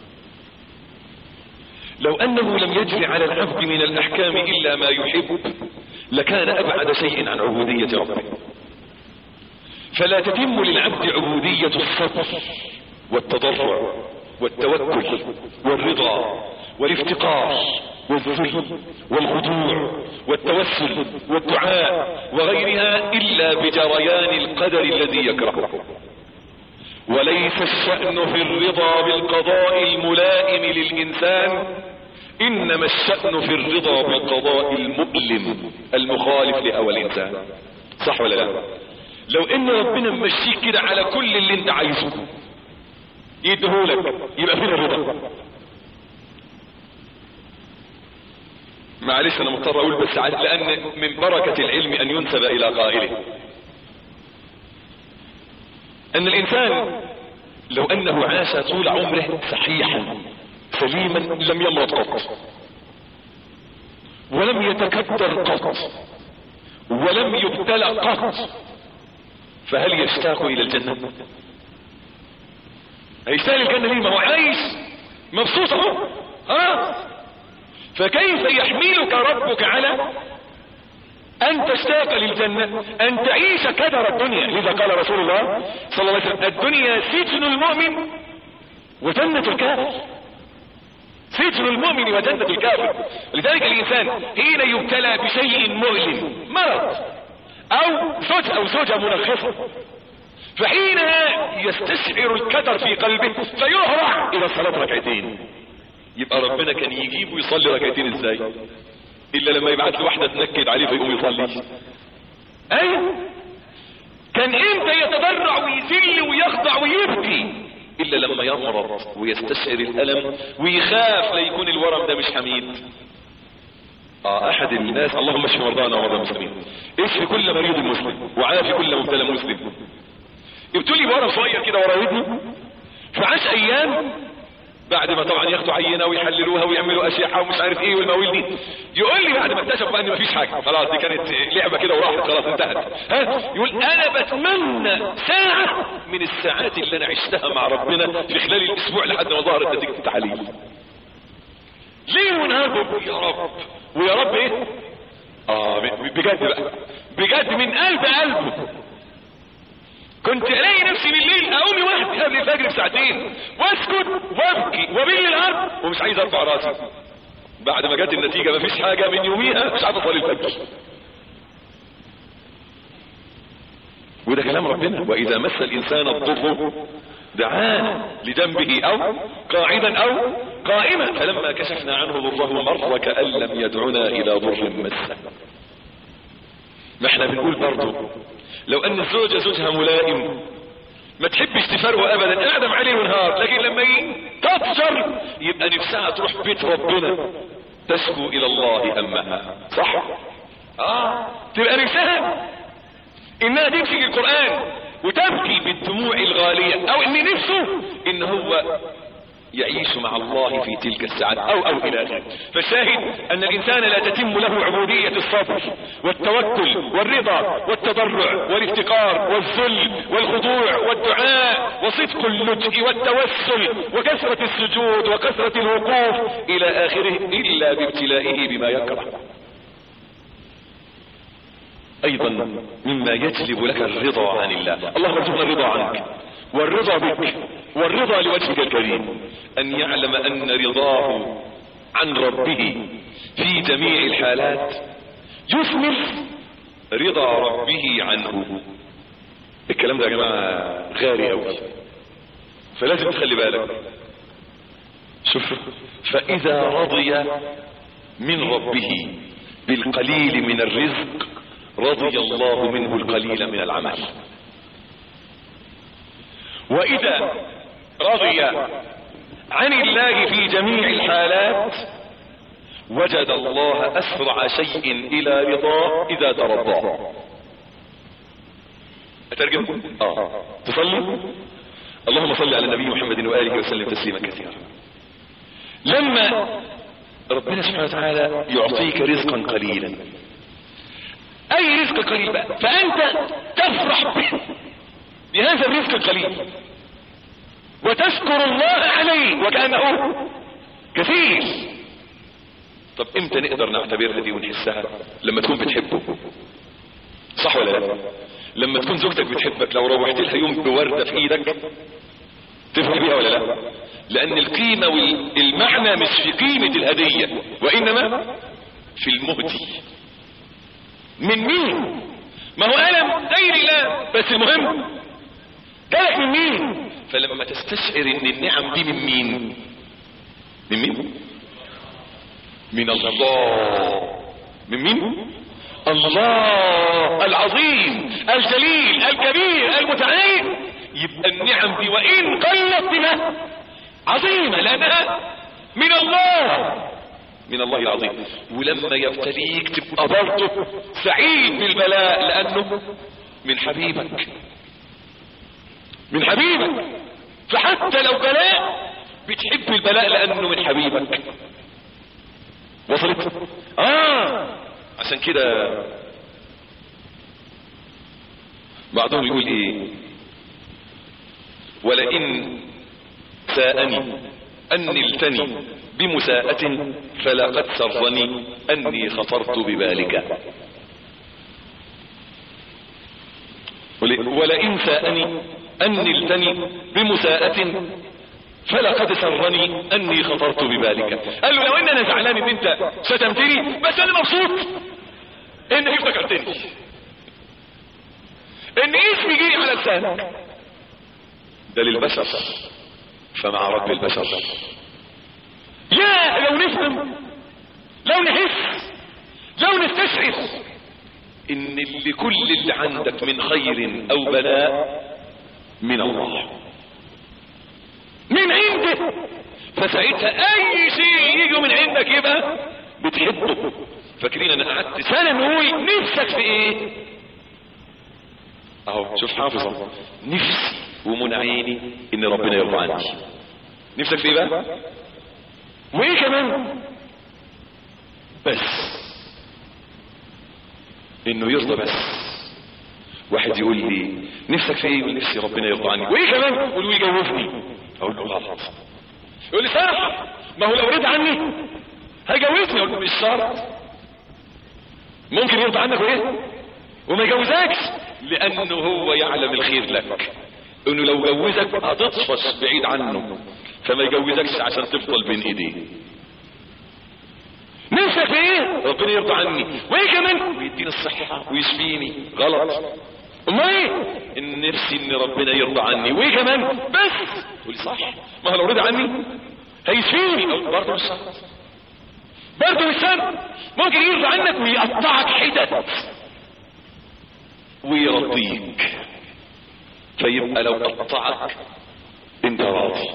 لو أنه لم يجري على العبد من الأحكام إلا ما يحب لكان أبعد شيء عن عبودية ربه فلا تتم للعبد عبودية الصبر والتضرع والتوكل والرضا والافتقار والذل والخضوع والتوسل والدعاء وغيرها إلا بجريان القدر الذي يكرهه وليس الشأن في الرضا بالقضاء الملائم للإنسان إنما الشأن في الرضا بالقضاء المؤلم المخالف لهوى الإنسان صح ولا لا لو ان ربنا ممشيك كده على كل اللي انت عايزه يديهولك يبقى فين الرضا معلش انا مضطر اقول بس لان من بركة العلم ان ينسب الى قائله ان الانسان لو انه عاش طول عمره صحيحا سليما لم يمرض قط ولم يتكدر قط ولم يبتلى قط فهل يشتاق الى الجنة هيستاهل الجنة ليه ما هو عايش مبسوط اهو اه فكيف يحملك ربك على ان تشتاق للجنة ان تعيش كدر الدنيا لذا قال رسول الله صلى الله عليه وسلم الدنيا سجن المؤمن وجنة الكافر سجن المؤمن وجنة الكافر لذلك الانسان حين يبتلى بشيء مؤلم مرض او زوج او زوجة منغصة فحينها يستشعر الكدر في قلبه فيهرع الى صلاة ركعتين يبقى ربنا كان يجيب ويصلي ركعتين ازاي الا لما يبعت له واحدة تنكد عليه فيقوم يصلي ايوه كان امتى يتضرع ويذل ويخضع ويبكي الا لما يمرض ويستشعر الالم ويخاف لا يكون الورم ده مش حميد اه احد الناس اللهم اشف مرضانا ومرضى المسلمين اشف كل مريض مسلم وعافي كل مبتلى مسلم ابتلي بورم صغير كده ورا ودني فعاش ايام بعد ما طبعا ياخدوا عينه ويحللوها ويعملوا اشعه ومش عارف ايه والمواويل دي يقول لي بعد ما اكتشف بقى ان مفيش حاجه خلاص دي كانت لعبه كده وراحت خلاص انتهت ها يقول انا بتمنى ساعه من الساعات اللي انا عشتها مع ربنا في خلال الاسبوع لحد ما ظهرت نتيجه التحاليل ليه ونهار يا رب ويا رب ايه اه بجد بقى بجد من قلب قلبه كنت الاقي نفسي بالليل اقوم لوحدي قبل الفجر بساعتين واسكت وابكي وبالليل الارض ومش عايز ارفع راسي بعد ما جت النتيجه مفيش حاجه من يوميها مش عارف اصلي الفجر وده كلام ربنا واذا مس الانسان الضر دعانا لجنبه او قاعدا او قائما فلما كشفنا عنه ضره مر كأن لم يدعنا الى ضر مسه ما احنا بنقول برضه لو ان الزوجة زوجها ملائم ما تحبش تفرقه ابدا اعدم عليه ونهار لكن لما تفجر يبقى نفسها تروح بيت ربنا تشكو الى الله همها صح اه تبقى نفسها انها تمسك القرآن وتبكي بالدموع الغالية او ان نفسه ان هو يعيش مع الله في تلك الساعات او او الى اخره فالشاهد ان الانسان لا تتم له عبودية الصبر والتوكل والرضا والتضرع والافتقار والذل والخضوع والدعاء وصدق اللجء والتوسل وكثرة السجود وكثرة الوقوف الى اخره الا بابتلائه بما يكره ايضا مما يجلب لك الرضا عن الله اللهم ارزقنا الرضا عنك والرضا بك والرضا لوجهك الكريم ان يعلم ان رضاه عن ربه في جميع الحالات يثمر رضا ربه عنه الكلام ده يا جماعة غالي قوي فلازم تخلي بالك شوف فاذا رضي من ربه بالقليل من الرزق رضي الله منه القليل من العمل واذا رضي عن الله في جميع الحالات وجد الله اسرع شيء الى رضاه اذا ترضى اترجم اه تصلي اللهم صل على النبي محمد واله وسلم تسليما كثيرا لما ربنا سبحانه وتعالى يعطيك رزقا قليلا اي رزق قليل بقى فانت تفرح به بهذا الرزق القليل وتشكر الله عليه وكأنه كثير طب امتى نقدر نعتبرها دي ونحسها لما تكون بتحبه صح ولا لا لما تكون زوجتك بتحبك لو روحت لها يوم بوردة في ايدك تفرح بيها ولا لا لان القيمة والمعنى مش في قيمة الهدية وانما في المهدي من مين ما هو ألم غير الله بس المهم جالك من مين فلما تستشعر ان النعم دي من مين من مين من الله من مين الله العظيم الجليل الكبير المتعال يبقى النعم دي وان قلت بها عظيمة لانها من الله من الله العظيم ولما يبتليك تبقى برضه سعيد بالبلاء لانه من حبيبك من حبيبك فحتى لو بلاء بتحب البلاء لانه من حبيبك وصلت اه عشان كده بعضهم يقول ايه ولئن ساءني ان نلتني بمساءة فلقد سرني اني خطرت ببالك ولئن ساءني ان نلتني بمساءة فلقد سرني اني خطرت ببالك قال له لو ان انا زعلان ان انت شتمتني بس انا مبسوط انك افتكرتني ان اسمي يجيلي على لسانك ده للبشر فمع رب البشر يا لو نفهم لو نحس لو نستشعر ان اللي كل اللي عندك من خير او بلاء من الله من عنده فساعتها اي شيء يجي من عندك يبقى بتحبه فاكرين انا قعدت سنه نقول نفسك في ايه اهو شوف حافظه نفسي ومن عيني ان ربنا يرضى عني نفسك في ايه بقى وايه كمان بس انه يرضى بس واحد يقول لي نفسك في ايه يقول نفسي ربنا يرضى عني وايه كمان يقول له يجوزني اقول له غلط يقول لي صح ما هو لو رضى عني هيجوزني اقول له مش شرط ممكن يرضى عنك وايه وما يجوزكش لانه هو يعلم الخير لك انه لو جوزك هتطفش بعيد عنه فما يجوزكش عشان تفضل بين ايديه نفسك في ايه ربنا يرضى عني وايه كمان ويديني الصحة ويشفيني غلط امال ايه ان نفسي ان ربنا يرضى عني وايه كمان بس تقولي صح ما هو لو رضى عني هيشفيني برضه مش شرط برضه مش شرط ممكن يرضى عنك ويقطعك حتت ويرضيك فيبقى لو قطعك انت راضي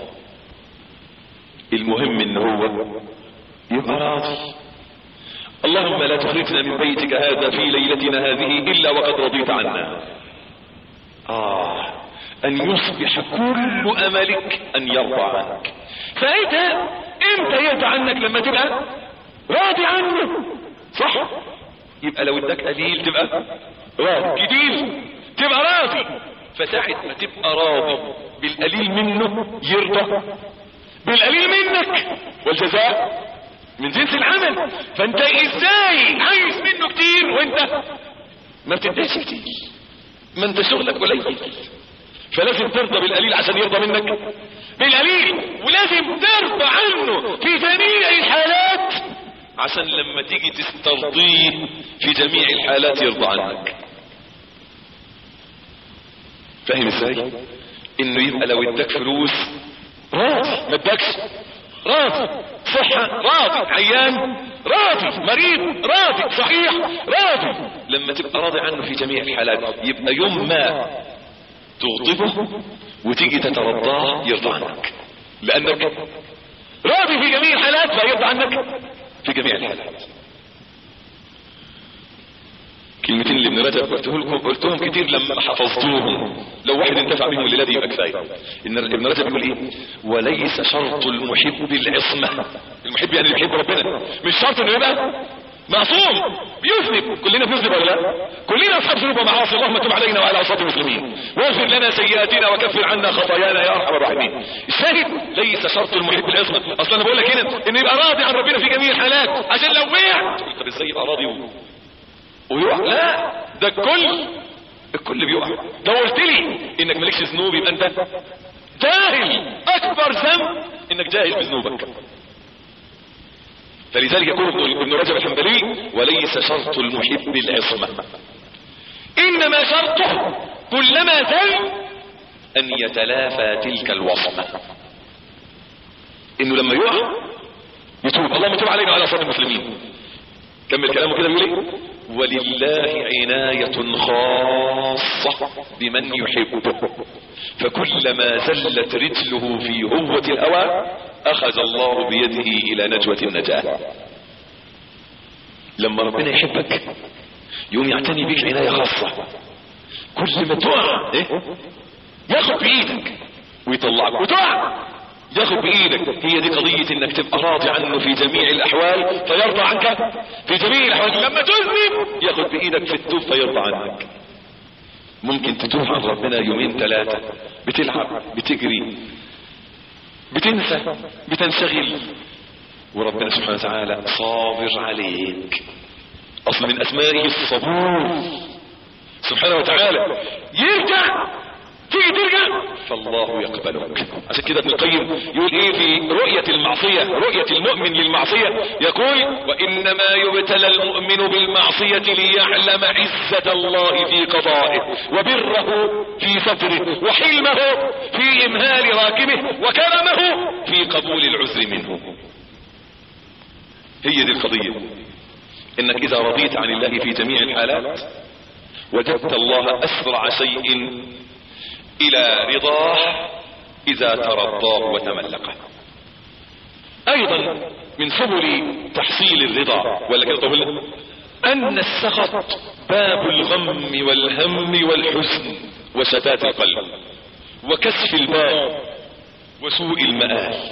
المهم ان هو يبقى راضي اللهم لا تخرجنا من بيتك هذا في ليلتنا هذه الا وقد رضيت عنا اه ان يصبح كل املك ان يرضى عنك ساعتها امتى يرضى عنك لما تبقى راضي عنه صح يبقى لو اداك قليل تبقى راضي كتير تبقى راضي فساعة ما تبقى راضي بالقليل منه يرضى بالقليل منك والجزاء من جنس العمل فانت ازاي عايز منه كتير وانت ما بتديش كتير ما انت شغلك قليل فلازم ترضى بالقليل عشان يرضى منك بالقليل ولازم ترضى عنه في جميع الحالات عشان لما تيجي تسترضيه في جميع الحالات يرضى عنك فاهم ازاي انه يبقى لو اداك فلوس راضي ما اداكش راضي صحة راضي عيان راضي مريض راضي صحيح راضي لما تبقى راضي عنه في جميع الحالات يبقى يوم ما تغضبه وتيجي تترضاه يرضى عنك لانك راضي في جميع الحالات فيرضى عنك في جميع الحالات كلمتين اللي ابن رجب قلته لكم قلتهم كتير لما حفظتوهم لو واحد انتفع بهم الليله دي يبقى كفايه ان ابن رجب يقول ايه وليس شرط المحب العصمه المحب يعني اللي بيحب ربنا مش شرط انه يبقى معصوم بيذنب كلنا بنذنب ولا لا كلنا اصحاب ذنوب ومعاصي اللهم تب علينا وعلى اوساط المسلمين واغفر لنا سيئاتنا وكفر عنا خطايانا يا ارحم الراحمين الشاهد ليس شرط المحب العصمه اصلا انا بقول لك هنا انه يبقى راضي عن ربنا في جميع الحالات عشان لو وقع طب ازاي يبقى راضي ويقع لا ده الكل الكل بيقع لو قلت لي انك مالكش ذنوب يبقى انت جاهل اكبر ذنب انك جاهل بذنوبك فلذلك يقول ابن رجب الحنبلي وليس شرط المحب العصمة انما شرطه كلما زل ان يتلافى تلك الوصمة انه لما يقع يتوب اللهم تب علينا وعلى صوت المسلمين كمل كلامه كده بيقول ايه ولله عناية خاصة بمن يحبه فكلما زلت رجله في هوة الهوى اخذ الله بيده الى نجوة النجاة لما ربنا يحبك يوم يعتني بك عناية خاصة كل ما تقع إيه؟ ياخد بايدك ويطلعك وتقع ياخد بايدك هي دي قضية انك تبقى راضي عنه في جميع الاحوال فيرضى عنك في جميع الاحوال لما تذنب ياخد بايدك في التوب فيرضى عنك ممكن تتوب عن ربنا يومين ثلاثة بتلعب بتجري بتنسى بتنشغل وربنا سبحانه وتعالى صابر عليك اصل من اسمائه الصبور سبحانه وتعالى يرجع تيجي تيجي ترجع فالله يقبلك عشان كده ابن القيم يقول ايه في رؤية المعصية رؤية المؤمن للمعصية يقول وانما يبتلى المؤمن بالمعصية ليعلم عزة الله في قضائه وبره في ستره وحلمه في امهال راكبه وكرمه في قبول العذر منه هي دي القضية انك اذا رضيت عن الله في جميع الحالات وجدت الله اسرع شيء الى رضاه اذا ترضاه وتملقه ايضا من سبل تحصيل الرضا ولا كده طول ان السخط باب الغم والهم والحزن وشتات القلب وكسف الباب وسوء المآل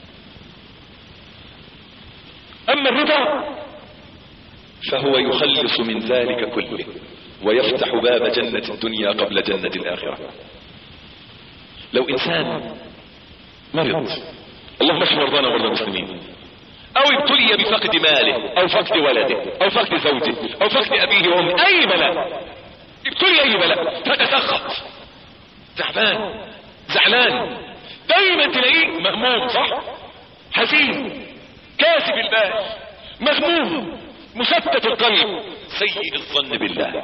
اما الرضا فهو يخلص من ذلك كله ويفتح باب جنة الدنيا قبل جنة الآخرة لو إنسان مرض اللهم اشف مرضانا ومرضى المسلمين أو ابتلي بفقد ماله أو فقد ولده أو فقد زوجه أو فقد أبيه وأمه أي بلاء ابتلي أي بلاء فتسخط تعبان زعلان دايما تلاقيه مهموم صح حزين كاسب البال مغموم مشتت القلب سيء الظن بالله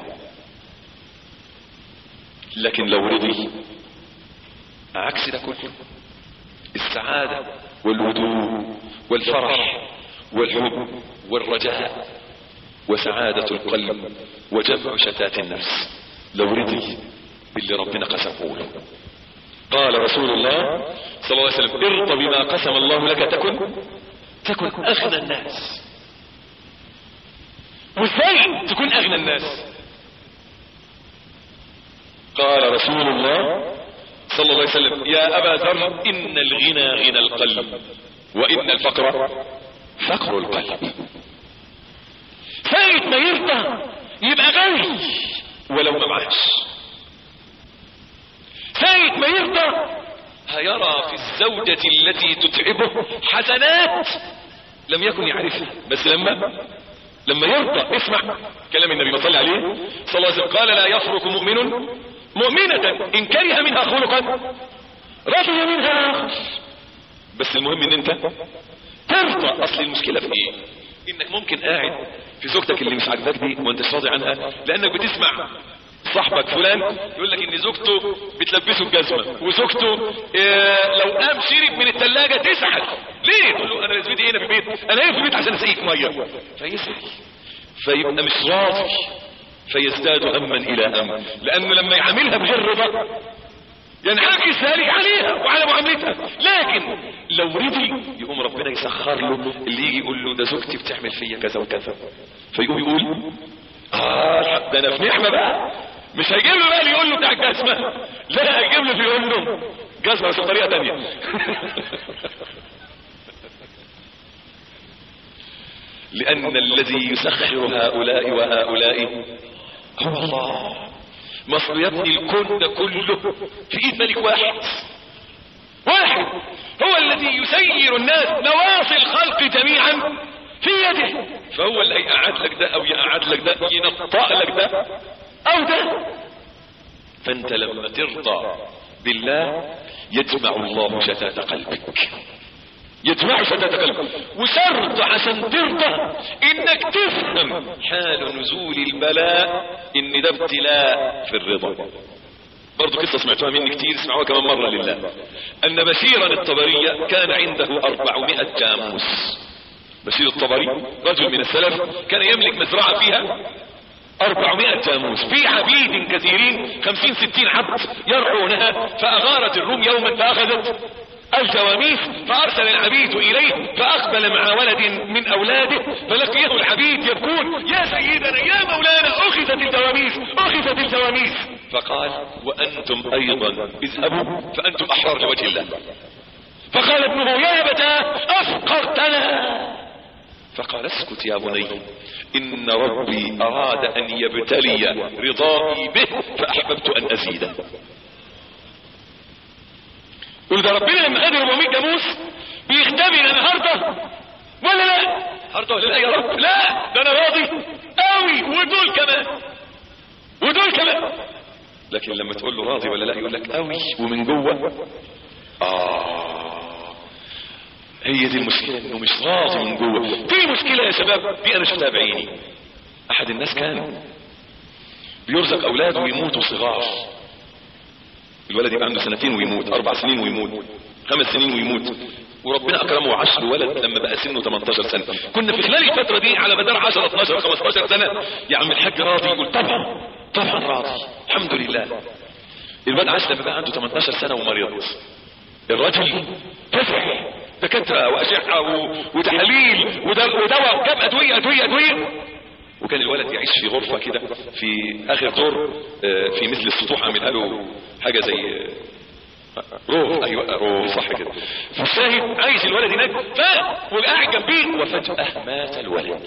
لكن لو رضي عكس ده كله السعادة والهدوء والفرح والحب والرجاء وسعادة القلب وجمع شتات النفس لو رضي باللي ربنا قسمه له قال رسول الله صلى الله عليه وسلم ارض بما قسم الله لك تكن تكن اغنى الناس وازاي تكون اغنى الناس قال رسول الله صلى الله عليه وسلم يا ابا ذر ان الغنى غنى القلب وان الفقر فقر القلب ساعة ما يرضى يبقى غني ولو ما معاش ساعة ما يرضى هيرى في الزوجة التي تتعبه حسنات لم يكن يعرفها بس لما لما يرضى اسمع كلام النبي صلى الله عليه صلى الله عليه وسلم قال لا يفرق مؤمن مؤمنة ان كره منها خلقا رضي منها اخر بس المهم ان انت ترضى اصل المشكلة في ايه انك ممكن قاعد في زوجتك اللي مش عاجباك دي وانت راضي عنها لانك بتسمع صاحبك فلان يقول لك ان زوجته بتلبسه الجزمه وزوجته إيه لو قام شرب من الثلاجه تزعل ليه تقول له انا لازمتي هنا في البيت انا هنا في البيت عشان اسقيك ميه فيزعل فيبقى مش راضي فيزداد هما الى هم لانه لما يعاملها بغير رضا ينعكس ذلك عليها وعلى معاملتها لكن لو رضي يقوم ربنا يسخر له اللي يجي يقول له ده زوجتي بتعمل فيا كذا وكذا فيقوم يقول اه ده انا في نعمه بقى مش هيجيب له بقى اللي يقول له بتاع الجزمه لا هيجيب له يقول له جزمه بس بطريقه ثانيه لان الذي يسخر هؤلاء وهؤلاء هو الله مصر يا ابني الكون ده كله في ايد ملك واحد واحد هو الذي يسير الناس نواصي الخلق جميعا في يده فهو اللي هيقعد لك ده او يقعد لك ده ينطق لك ده او ده فانت لما ترضى بالله يجمع الله شتات قلبك يجمع شتات قلبك وشرط عشان ترضى انك تفهم حال نزول البلاء ان ده ابتلاء في الرضا برضو قصة سمعتوها مني كتير اسمعوها كمان مرة لله ان بشيرا الطبرية كان عنده اربعمائة جاموس بشير الطبري رجل من السلف كان يملك مزرعة فيها أربعمائة جاموس في عبيد كثيرين خمسين ستين عبد يرعونها فأغارت الروم يوما فأخذت الجواميس فأرسل العبيد إليه فأقبل مع ولد من أولاده فلقيه العبيد يبكون يا سيدنا يا مولانا أخذت الجواميس أخذت الجواميس فقال وأنتم أيضا اذهبوا فأنتم أحرار لوجه الله فقال ابنه يا أبتاه أفقرتنا فقال اسكت يا بني إن ربي أراد أن يبتلي رضائي به فأحببت أن أزيده قل ده ربنا لما خد 400 جاموس بيختبر النهارده ولا لا؟ النهارده ولا لا يا رب؟ لا ده انا راضي قوي ودول كمان ودول كمان لكن لما تقول له راضي ولا لا يقول لك قوي ومن جوه اه هي دي المشكله انه مش راضي من جوه في مشكله يا شباب دي انا شفتها بعيني احد الناس كان بيرزق اولاده ويموتوا صغار الولد يبقى عنده سنتين ويموت اربع سنين ويموت خمس سنين ويموت وربنا اكرمه وعاش ولد لما بقى سنه 18 سنه كنا في خلال الفتره دي على مدار 10 12 15 سنه يا عم الحاج راضي يقول طبعا طبعا راضي الحمد لله الواد عاش لما بقى عنده 18 سنه ومريض الرجل تفرح دكاتره واشعه و- وتحاليل ودل- ودواء جاب ادويه ادويه ادويه وكان الولد يعيش في غرفه كده في اخر دور آه، في مثل السطوح عاملها له حاجه زي آه، روف ايوه روف صح كده فالشاهد عايش الولد هناك ف وقاعد جنبيه وفجاه مات الولد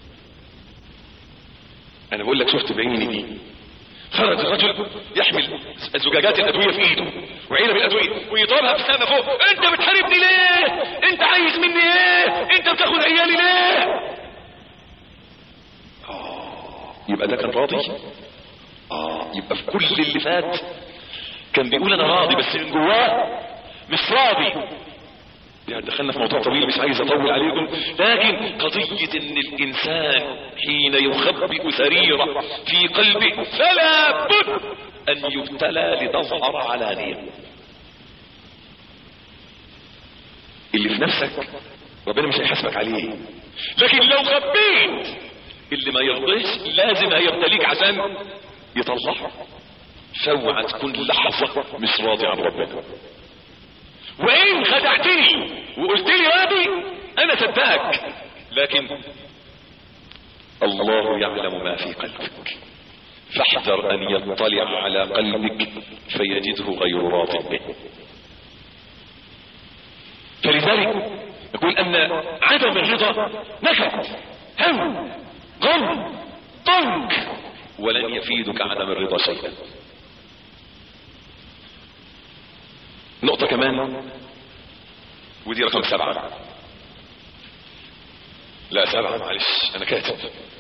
انا بقول لك شفت بعيني دي خرج الرجل يحمل زجاجات الادويه في ايده وعلب الادويه ويضربها في السماء فوق انت بتحاربني ليه انت عايز مني ايه انت بتاخد عيالي ليه آه، يبقى ده كان راضي اه يبقى في كل اللي فات كان بيقول انا راضي بس من جواه مش راضي يعني دخلنا في موضوع طويل مش عايز اطول عليكم لكن قضية ان الانسان حين يخبئ سريرة في قلبه فلا بد ان يبتلى لتظهر علانية اللي في نفسك ربنا مش هيحاسبك عليه لكن لو خبيت اللي ما يرضيش لازم هيبتليك عشان يطلعه فاوعى تكون لحظة مش راضي عن ربنا وان خدعتني وقلت لي راضي انا صدقك لكن الله يعلم ما في قلبك فاحذر ان يطلع على قلبك فيجده غير راض به فلذلك يقول ان عدم الرضا نكد هم غم ضنك ولن يفيدك عدم الرضا شيئا نقطة كمان ودي رقم سبعة لا سبعة معلش انا كاتب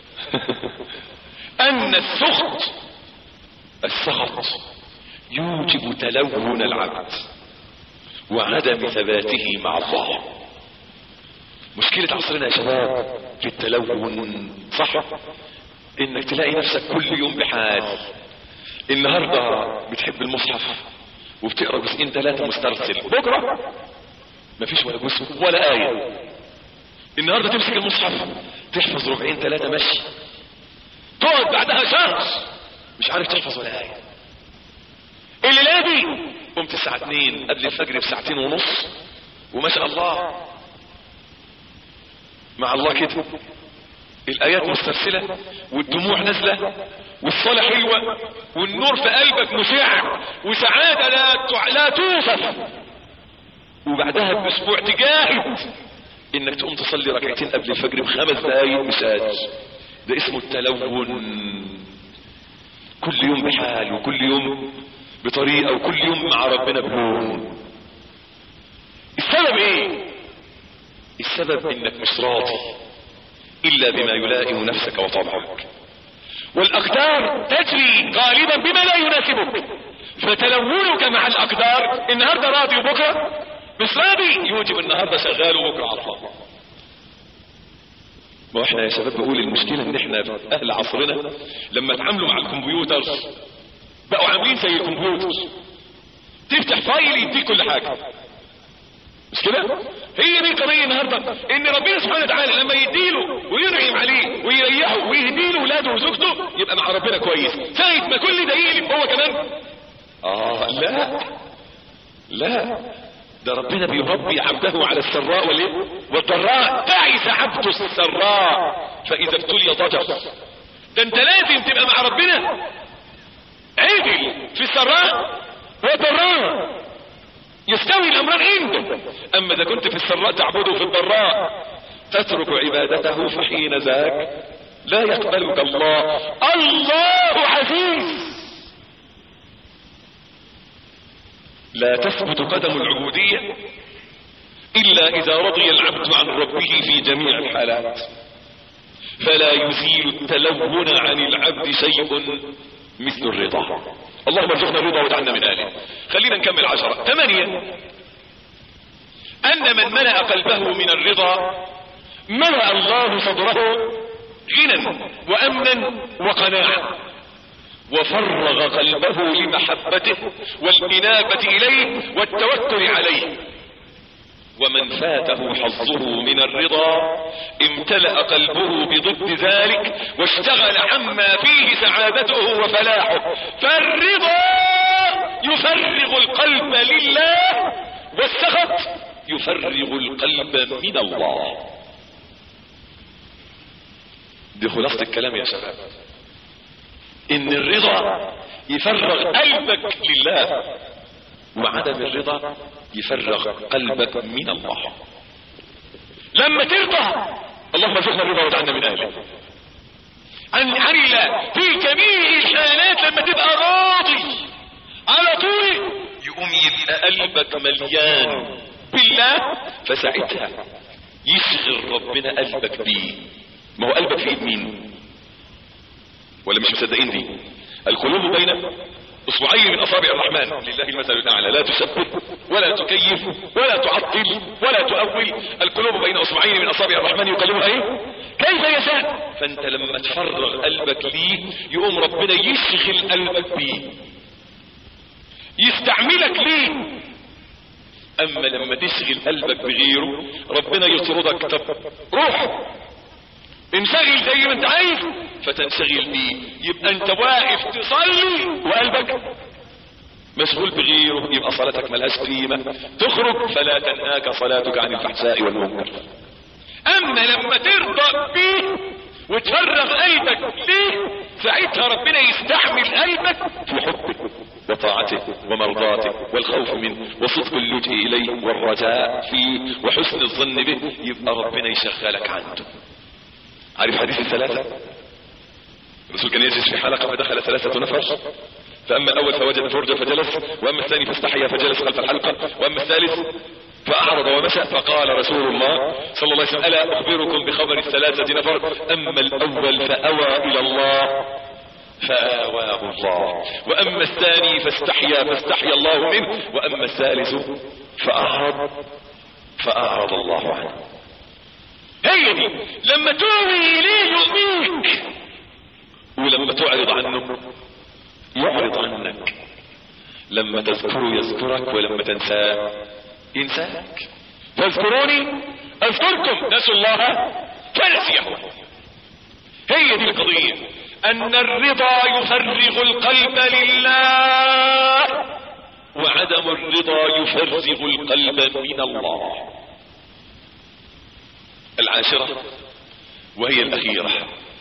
ان السخط السخط يوجب تلون العبد وعدم ثباته مع الله مشكلة عصرنا يا شباب في التلون صح انك تلاقي نفسك كل يوم بحال النهاردة بتحب المصحف وبتقرا جزئين ثلاثة مسترسل بكرة مفيش ولا جزء ولا آية النهاردة تمسك المصحف تحفظ ربعين ثلاثة مشي تقعد بعدها شهر مش عارف تحفظ ولا آية الليلة دي قمت الساعة 2 قبل الفجر بساعتين ونص وما شاء الله مع الله كده الآيات مسترسلة والدموع نازلة والصلاة حلوة والنور في قلبك مشع وسعادة لا تع- لا توصف وبعدها بأسبوع تجاهد إنك تقوم تصلي ركعتين قبل الفجر بخمس دقايق مش قادر ده اسمه التلون كل يوم بحال وكل يوم بطريقة وكل يوم مع ربنا بلون السبب ايه السبب انك مش راضي الا بما يلائم نفسك وطبعك والاقدار تجري غالبا بما لا يناسبك فتلونك مع الاقدار النهارده راضي وبكره مش راضي يوجب النهارده شغال وبكره عطلان ما احنا يا شباب بقول المشكله ان احنا في اهل عصرنا لما اتعاملوا مع الكمبيوتر بقوا عاملين زي الكمبيوتر تفتح فايل يديك كل حاجه مش كده هي دي القضيه النهارده ان ربنا سبحانه وتعالى لما يديله وينعم عليه ويريحه ويهديله ولاده وزوجته يبقى مع ربنا كويس ساعه ما كل ده يقلب هو كمان اه لا لا ده ربنا بيربي عبده على السراء والايه والضراء تعس عبد السراء فاذا ابتلي ضجر ده انت لازم تبقى مع ربنا عدل في السراء والضراء يستوي الامران عندك اما اذا كنت في السراء تعبده في الضراء تترك عبادته فحين ذاك لا يقبلك الله الله عزيز لا تثبت قدم العبودية إلا إذا رضي العبد عن ربه في جميع الحالات فلا يزيل التلون عن العبد شيء مثل الرضا اللهم ارزقنا الرضا واجعلنا من اهله خلينا نكمل عشرة ثمانية ان من ملأ قلبه من الرضا ملأ الله صدره غنى وامنا وقناعة وفرغ قلبه لمحبته والانابة اليه والتوكل عليه ومن فاته حظه من الرضا امتلأ قلبه بضد ذلك واشتغل عما فيه سعادته وفلاحه فالرضا يفرغ القلب لله والسخط يفرغ القلب من الله دي خلاصة الكلام يا شباب ان الرضا يفرغ قلبك لله وعدم الرضا يفرغ قلبك من الله لما ترضى اللهم ارزقنا الرضا واجعلنا من اهله عن عن الله في جميع الحالات لما تبقى راضي على طول يقوم يبقى قلبك مليان بالله فساعتها يشغل ربنا قلبك بيه ما هو قلبك في ايد مين ولا مش مصدقين دي القلوب بين اصبعين من اصابع الرحمن لله المثل الاعلى لا تسبب ولا تكيف ولا تعطل ولا تؤول القلوب بين اصبعين من اصابع الرحمن يقلبها ايه كيف يشاء فانت لما تفرغ قلبك ليه يقوم ربنا يشغل قلبك بيه يستعملك ليه اما لما تشغل قلبك بغيره ربنا يطردك طب روح انشغل زي ما انت عايز فتنشغل بيه يبقى انت واقف تصلي وقلبك مشغول بغيره يبقى صلاتك ملهاش قيمة تخرج فلا تنهاك صلاتك عن الفحشاء والمنكر اما لما ترضى بيه وتفرغ قلبك ليه ساعتها ربنا يستحمل قلبك في حبه وطاعته ومرضاته والخوف منه وصدق اللجئ اليه والرجاء فيه وحسن الظن به يبقى ربنا يشغلك عنده عارف حديث الثلاثة الرسول كان يجلس في حلقة فدخل ثلاثة نفر فأما الأول فوجد فرجة فجلس وأما الثاني فاستحيا فجلس خلف الحلقة وأما الثالث فأعرض ومشى فقال رسول الله صلى الله عليه وسلم ألا أخبركم بخبر الثلاثة نفر أما الأول فأوى إلى الله فآواه الله وأما الثاني فاستحيا فاستحيا الله منه وأما الثالث فأعرض فأعرض الله عنه هي دي لما توي إليه يؤمنك ولما تعرض عنه يعرض عنك لما تذكره يذكرك ولما تنساه ينساك فاذكروني اذكركم نسوا الله فنسيهم هي دي القضية ان الرضا يفرغ القلب لله وعدم الرضا يفرغ القلب من الله العاشرة وهي الأخيرة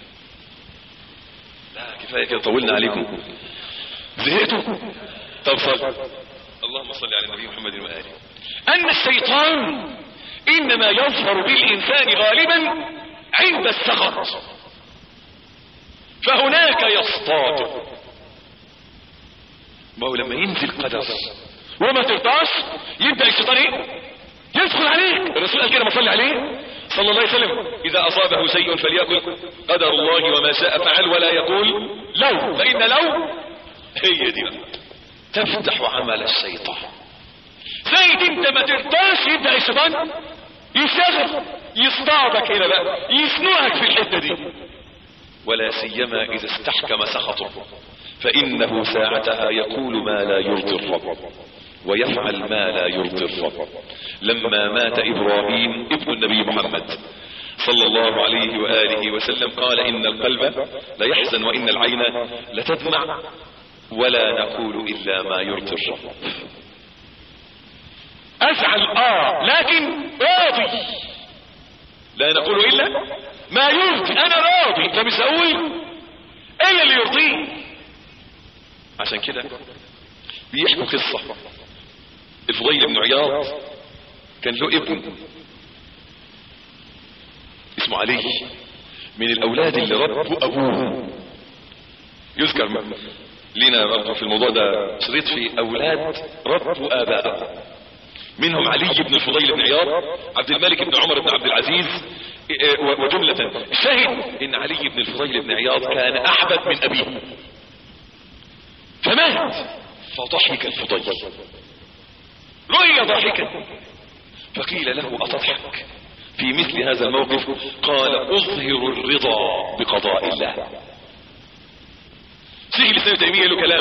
لا كفاية كده طولنا عليكم زهقتوا طب صل اللهم صل على النبي محمد وآله أن الشيطان إنما يظهر بالإنسان غالبا عند السخط فهناك يصطاد ما هو لما ينزل قدر وما ترضاش يبدأ الشيطان ايه يدخل عليك الرسول قال كده ما صلي عليه صلى الله عليه وسلم اذا اصابه شيء فليقل قدر الله وما شاء فعل ولا يقول لو فان لو هي دي بقى تفتح عمل الشيطان زيد انت ما ترضاش يبدا الشيطان يشغل يصطادك هنا بقى يسنوك في الحته دي ولا سيما اذا استحكم سخطه فانه ساعتها يقول ما لا يرضي الرب ويفعل ما لا يرضي الرب لما مات ابراهيم ابن النبي محمد صلى الله عليه وآله وسلم قال إن القلب ليحزن وإن العين لتدمع ولا نقول إلا ما يرضي الرب أفعل آه لكن راضي لا نقول إلا ما يرضي أنا راضي طب أقول إلا اللي يرضيه عشان كده بيحكوا قصة الفضيل بن عياض كان له ابن اسمه علي من الاولاد اللي ربوا ابوه يذكر لنا برضه في الموضوع ده شريط في اولاد ربوا ابائهم منهم علي بن الفضيل بن عياض عبد الملك بن عمر بن عبد العزيز وجملة الشاهد ان علي بن الفضيل بن عياض كان احبب من ابيه فمات فضحك الفضيل رؤي ضاحكا فقيل له أتضحك في مثل هذا الموقف قال أظهر الرضا بقضاء الله شيخ الإسلام تيمية له كلام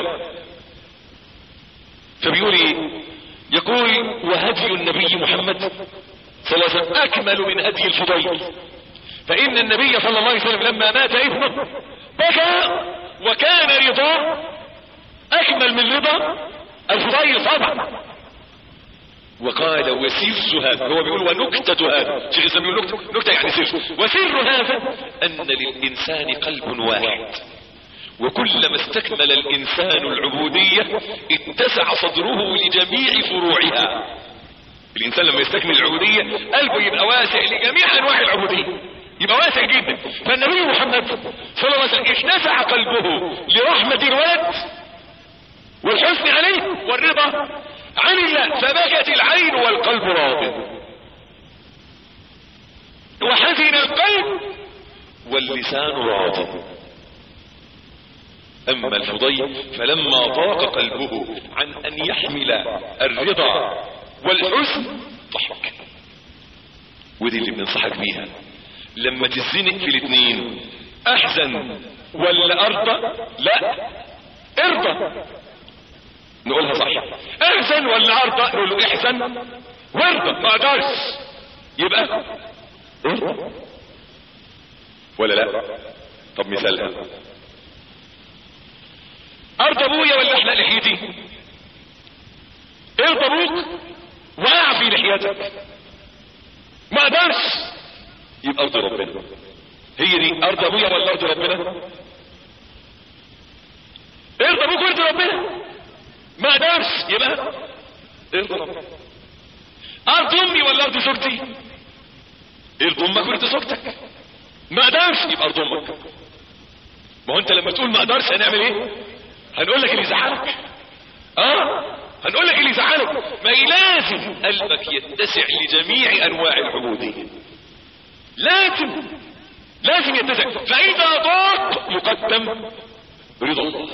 فبيقول ايه يقول وهدي النبي محمد صلى الله عليه وسلم أكمل من هدي الفضيل فإن النبي صلى الله عليه وسلم لما مات ابنه بكى وكان رضاه أكمل من رضا الفضيل طبعا وقال وسر هذا هو بيقول ونكتة هذا شيخ الإسلام بيقول نكتة, نكتة يعني سر وسر هذا أن للإنسان قلب واحد وكلما استكمل الإنسان العبودية اتسع صدره لجميع فروعها الإنسان لما يستكمل العبودية قلبه يبقى واسع لجميع أنواع العبودية يبقى واسع جدا فالنبي محمد صلى الله عليه وسلم اتسع قلبه لرحمة الولد والحزن عليه والرضا عن الله فبكت العين والقلب راض وحزن القلب واللسان راض أما الفضيل فلما ضاق قلبه عن أن يحمل الرضا والحزن ضحك ودي اللي بننصحك بيها لما تزنق في الاثنين احزن ولا ارضى لا ارضى نقولها صح احزن ولا ارضى نقول له احزن وارضى ما اقدرش يبقى ارضى ولا لا طب مثالها ارضى ابويا ولا احلق لحيتي ارضى ابوك واقع في لحيتك ما اقدرش يبقى ارض ربنا هي دي ارض ابويا ولا ارض ربنا ارض ابوك وارض ربنا ما اقدرش يبقى ارض ربنا ارض امي ولا ارض زوجتي ارض امك وارض زوجتك ما اقدرش يبقى ارض امك ما هو انت لما تقول ما اقدرش هنعمل ايه هنقول لك اللي يزعلك اه هنقول لك اللي يزعلك ما لازم قلبك يتسع لجميع انواع العبوديه لازم لازم يتسع فاذا ضاق يقدم رضا الله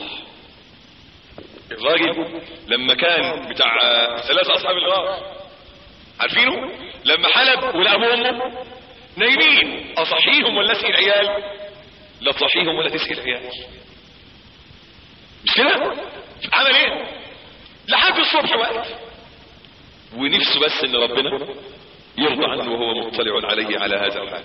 الراجل لما كان بتاع ثلاثة اصحاب الغار عارفينه لما حلب ولقى ابوه وامه نايمين اصحيهم ولا اسقي العيال لا تصحيهم ولا تسقي العيال مش كده عمل ايه لحد الصبح وقت ونفسه بس ان ربنا يرضى عنه وهو مطلع عليه على هذا الحال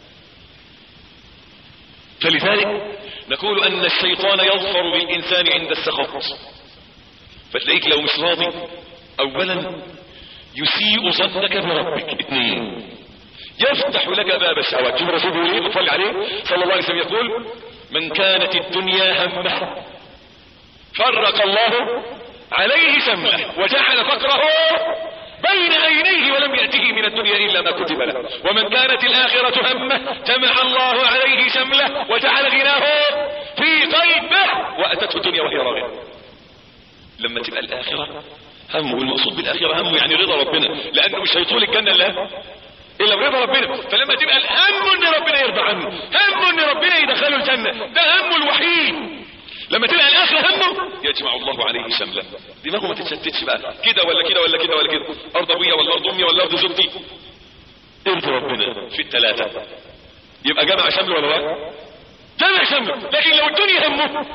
فلذلك نقول ان الشيطان يظفر بالانسان عند السخط فتلاقيك لو مش راضي اولا يسيء ظنك بربك اثنين يفتح لك باب الشهوات شوف رسوله ايه بتصلي عليه صلى الله عليه وسلم يقول من كانت الدنيا همه فرق الله عليه شمله وجعل فقره بين عينيه ولم يأته من الدنيا إلا ما كتب له ومن كانت الآخرة همه جمع الله عليه شمله وجعل غناه في قلبه وأتته الدنيا وهي راغبة لما تبقى الآخرة همه والمقصود بالآخرة همه يعني رضا ربنا لأنه مش هيطول الجنة إلا إلا برضا ربنا فلما تبقى الهم إن ربنا يرضى عنه هم إن ربنا يدخله الجنة ده همه الوحيد لما تبقى الاخر همه يجمع الله عليه شمله دماغه ما تتشتتش بقى كده ولا كده ولا كده ولا كده ارض ابويا ولا ارض امي ولا ارض زوجتي ارض ربنا في الثلاثه يبقى جمع شمله ولا لا جمع شمله لكن لو الدنيا همه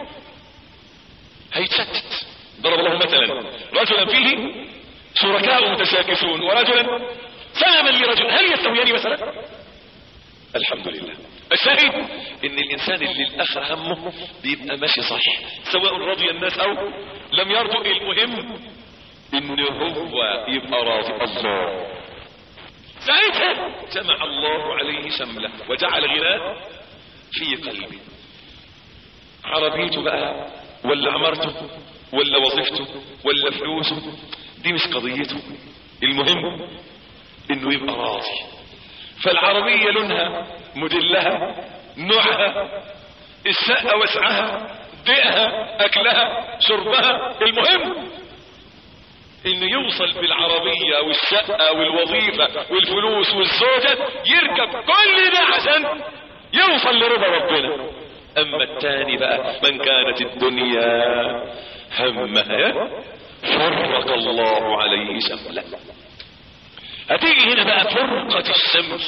هيتشتت ضرب الله مثلا رجلا فيه شركاء متشاكسون ورجلا سلما لرجل هل يستويان مثلا الحمد لله الشاهد ان الانسان اللي الاخر همه بيبقى ماشي صح سواء رضي الناس او لم يرضوا المهم ان هو يبقى راضي الله ساعتها جمع الله عليه شمله وجعل غناه في قلبه عربيته بقى ولا عمرته ولا وظيفته ولا فلوسه دي مش قضيته المهم انه يبقى راضي فالعربية لونها موديلها نوعها الشقة وسعها ضيقها اكلها شربها المهم انه يوصل بالعربية والشقة والوظيفة والفلوس والزوجة يركب كل ده عشان يوصل لرضا ربنا اما التاني بقى من كانت الدنيا همها فرق الله عليه شمله هتيجي هنا بقى فرقة الشمس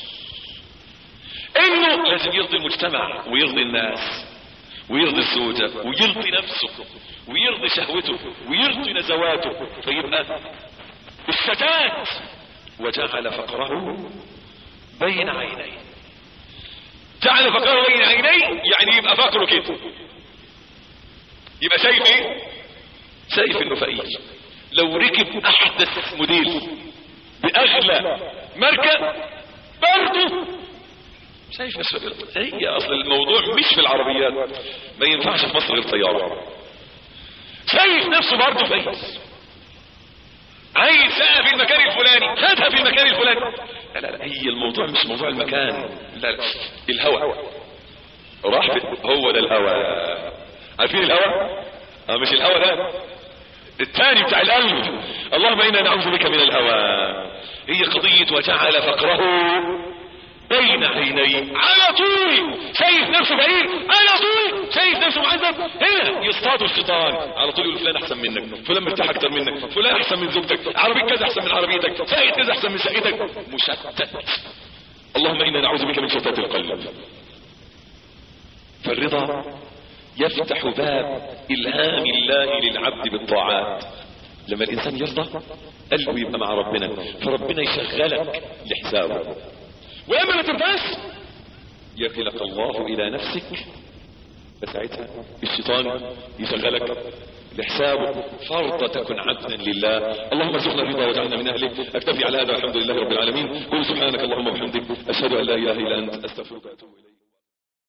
انه لازم يرضي المجتمع ويرضي الناس ويرضي الزوجة ويرضي نفسه ويرضي شهوته ويرضي نزواته فيبقى السداد وجعل فقره بين عينيه جعل فقره بين عينيه يعني يبقى فقره كده يبقى شايف ايه شايف انه فقير لو ركب احدث موديل باغلى ماركه برضه شايف نفسه هي اصل الموضوع مش في العربيات ما ينفعش في مصر غير طياره شايف نفسه برضه فقير عايز شقه في المكان الفلاني هاتها في المكان الفلاني لا لا لا هي الموضوع مش موضوع المكان لا لا الهوى راح في- هو ده الهوى عارفين الهوى اه مش الهوى ده الثاني بتاع القلب اللهم انا نعوذ بك من الهوى هي قضية وجعل فقره بين عيني على طول شايف نفسه بعيد على طول شايف نفسه معذب هنا يصطاد الشيطان على طول يقول فلان احسن منك فلان مرتاح اكتر منك فلان احسن من زوجتك عربية كذا احسن من عربيتك شقة كذا احسن من شقتك مشتت اللهم انا نعوذ بك من شتات القلب فالرضا يفتح باب الهام الله للعبد بالطاعات لما الانسان يرضى قلبه يبقى مع ربنا فربنا يشغلك لحسابه ولما ما ترضاش يكلك الله الى نفسك فساعتها الشيطان يشغلك لحسابه فرض تكن عبدا لله اللهم ارزقنا الرضا واجعلنا من اهله اكتفي على هذا والحمد لله رب العالمين قل سبحانك اللهم وبحمدك اشهد ان لا اله الا انت استغفرك واتوب اليك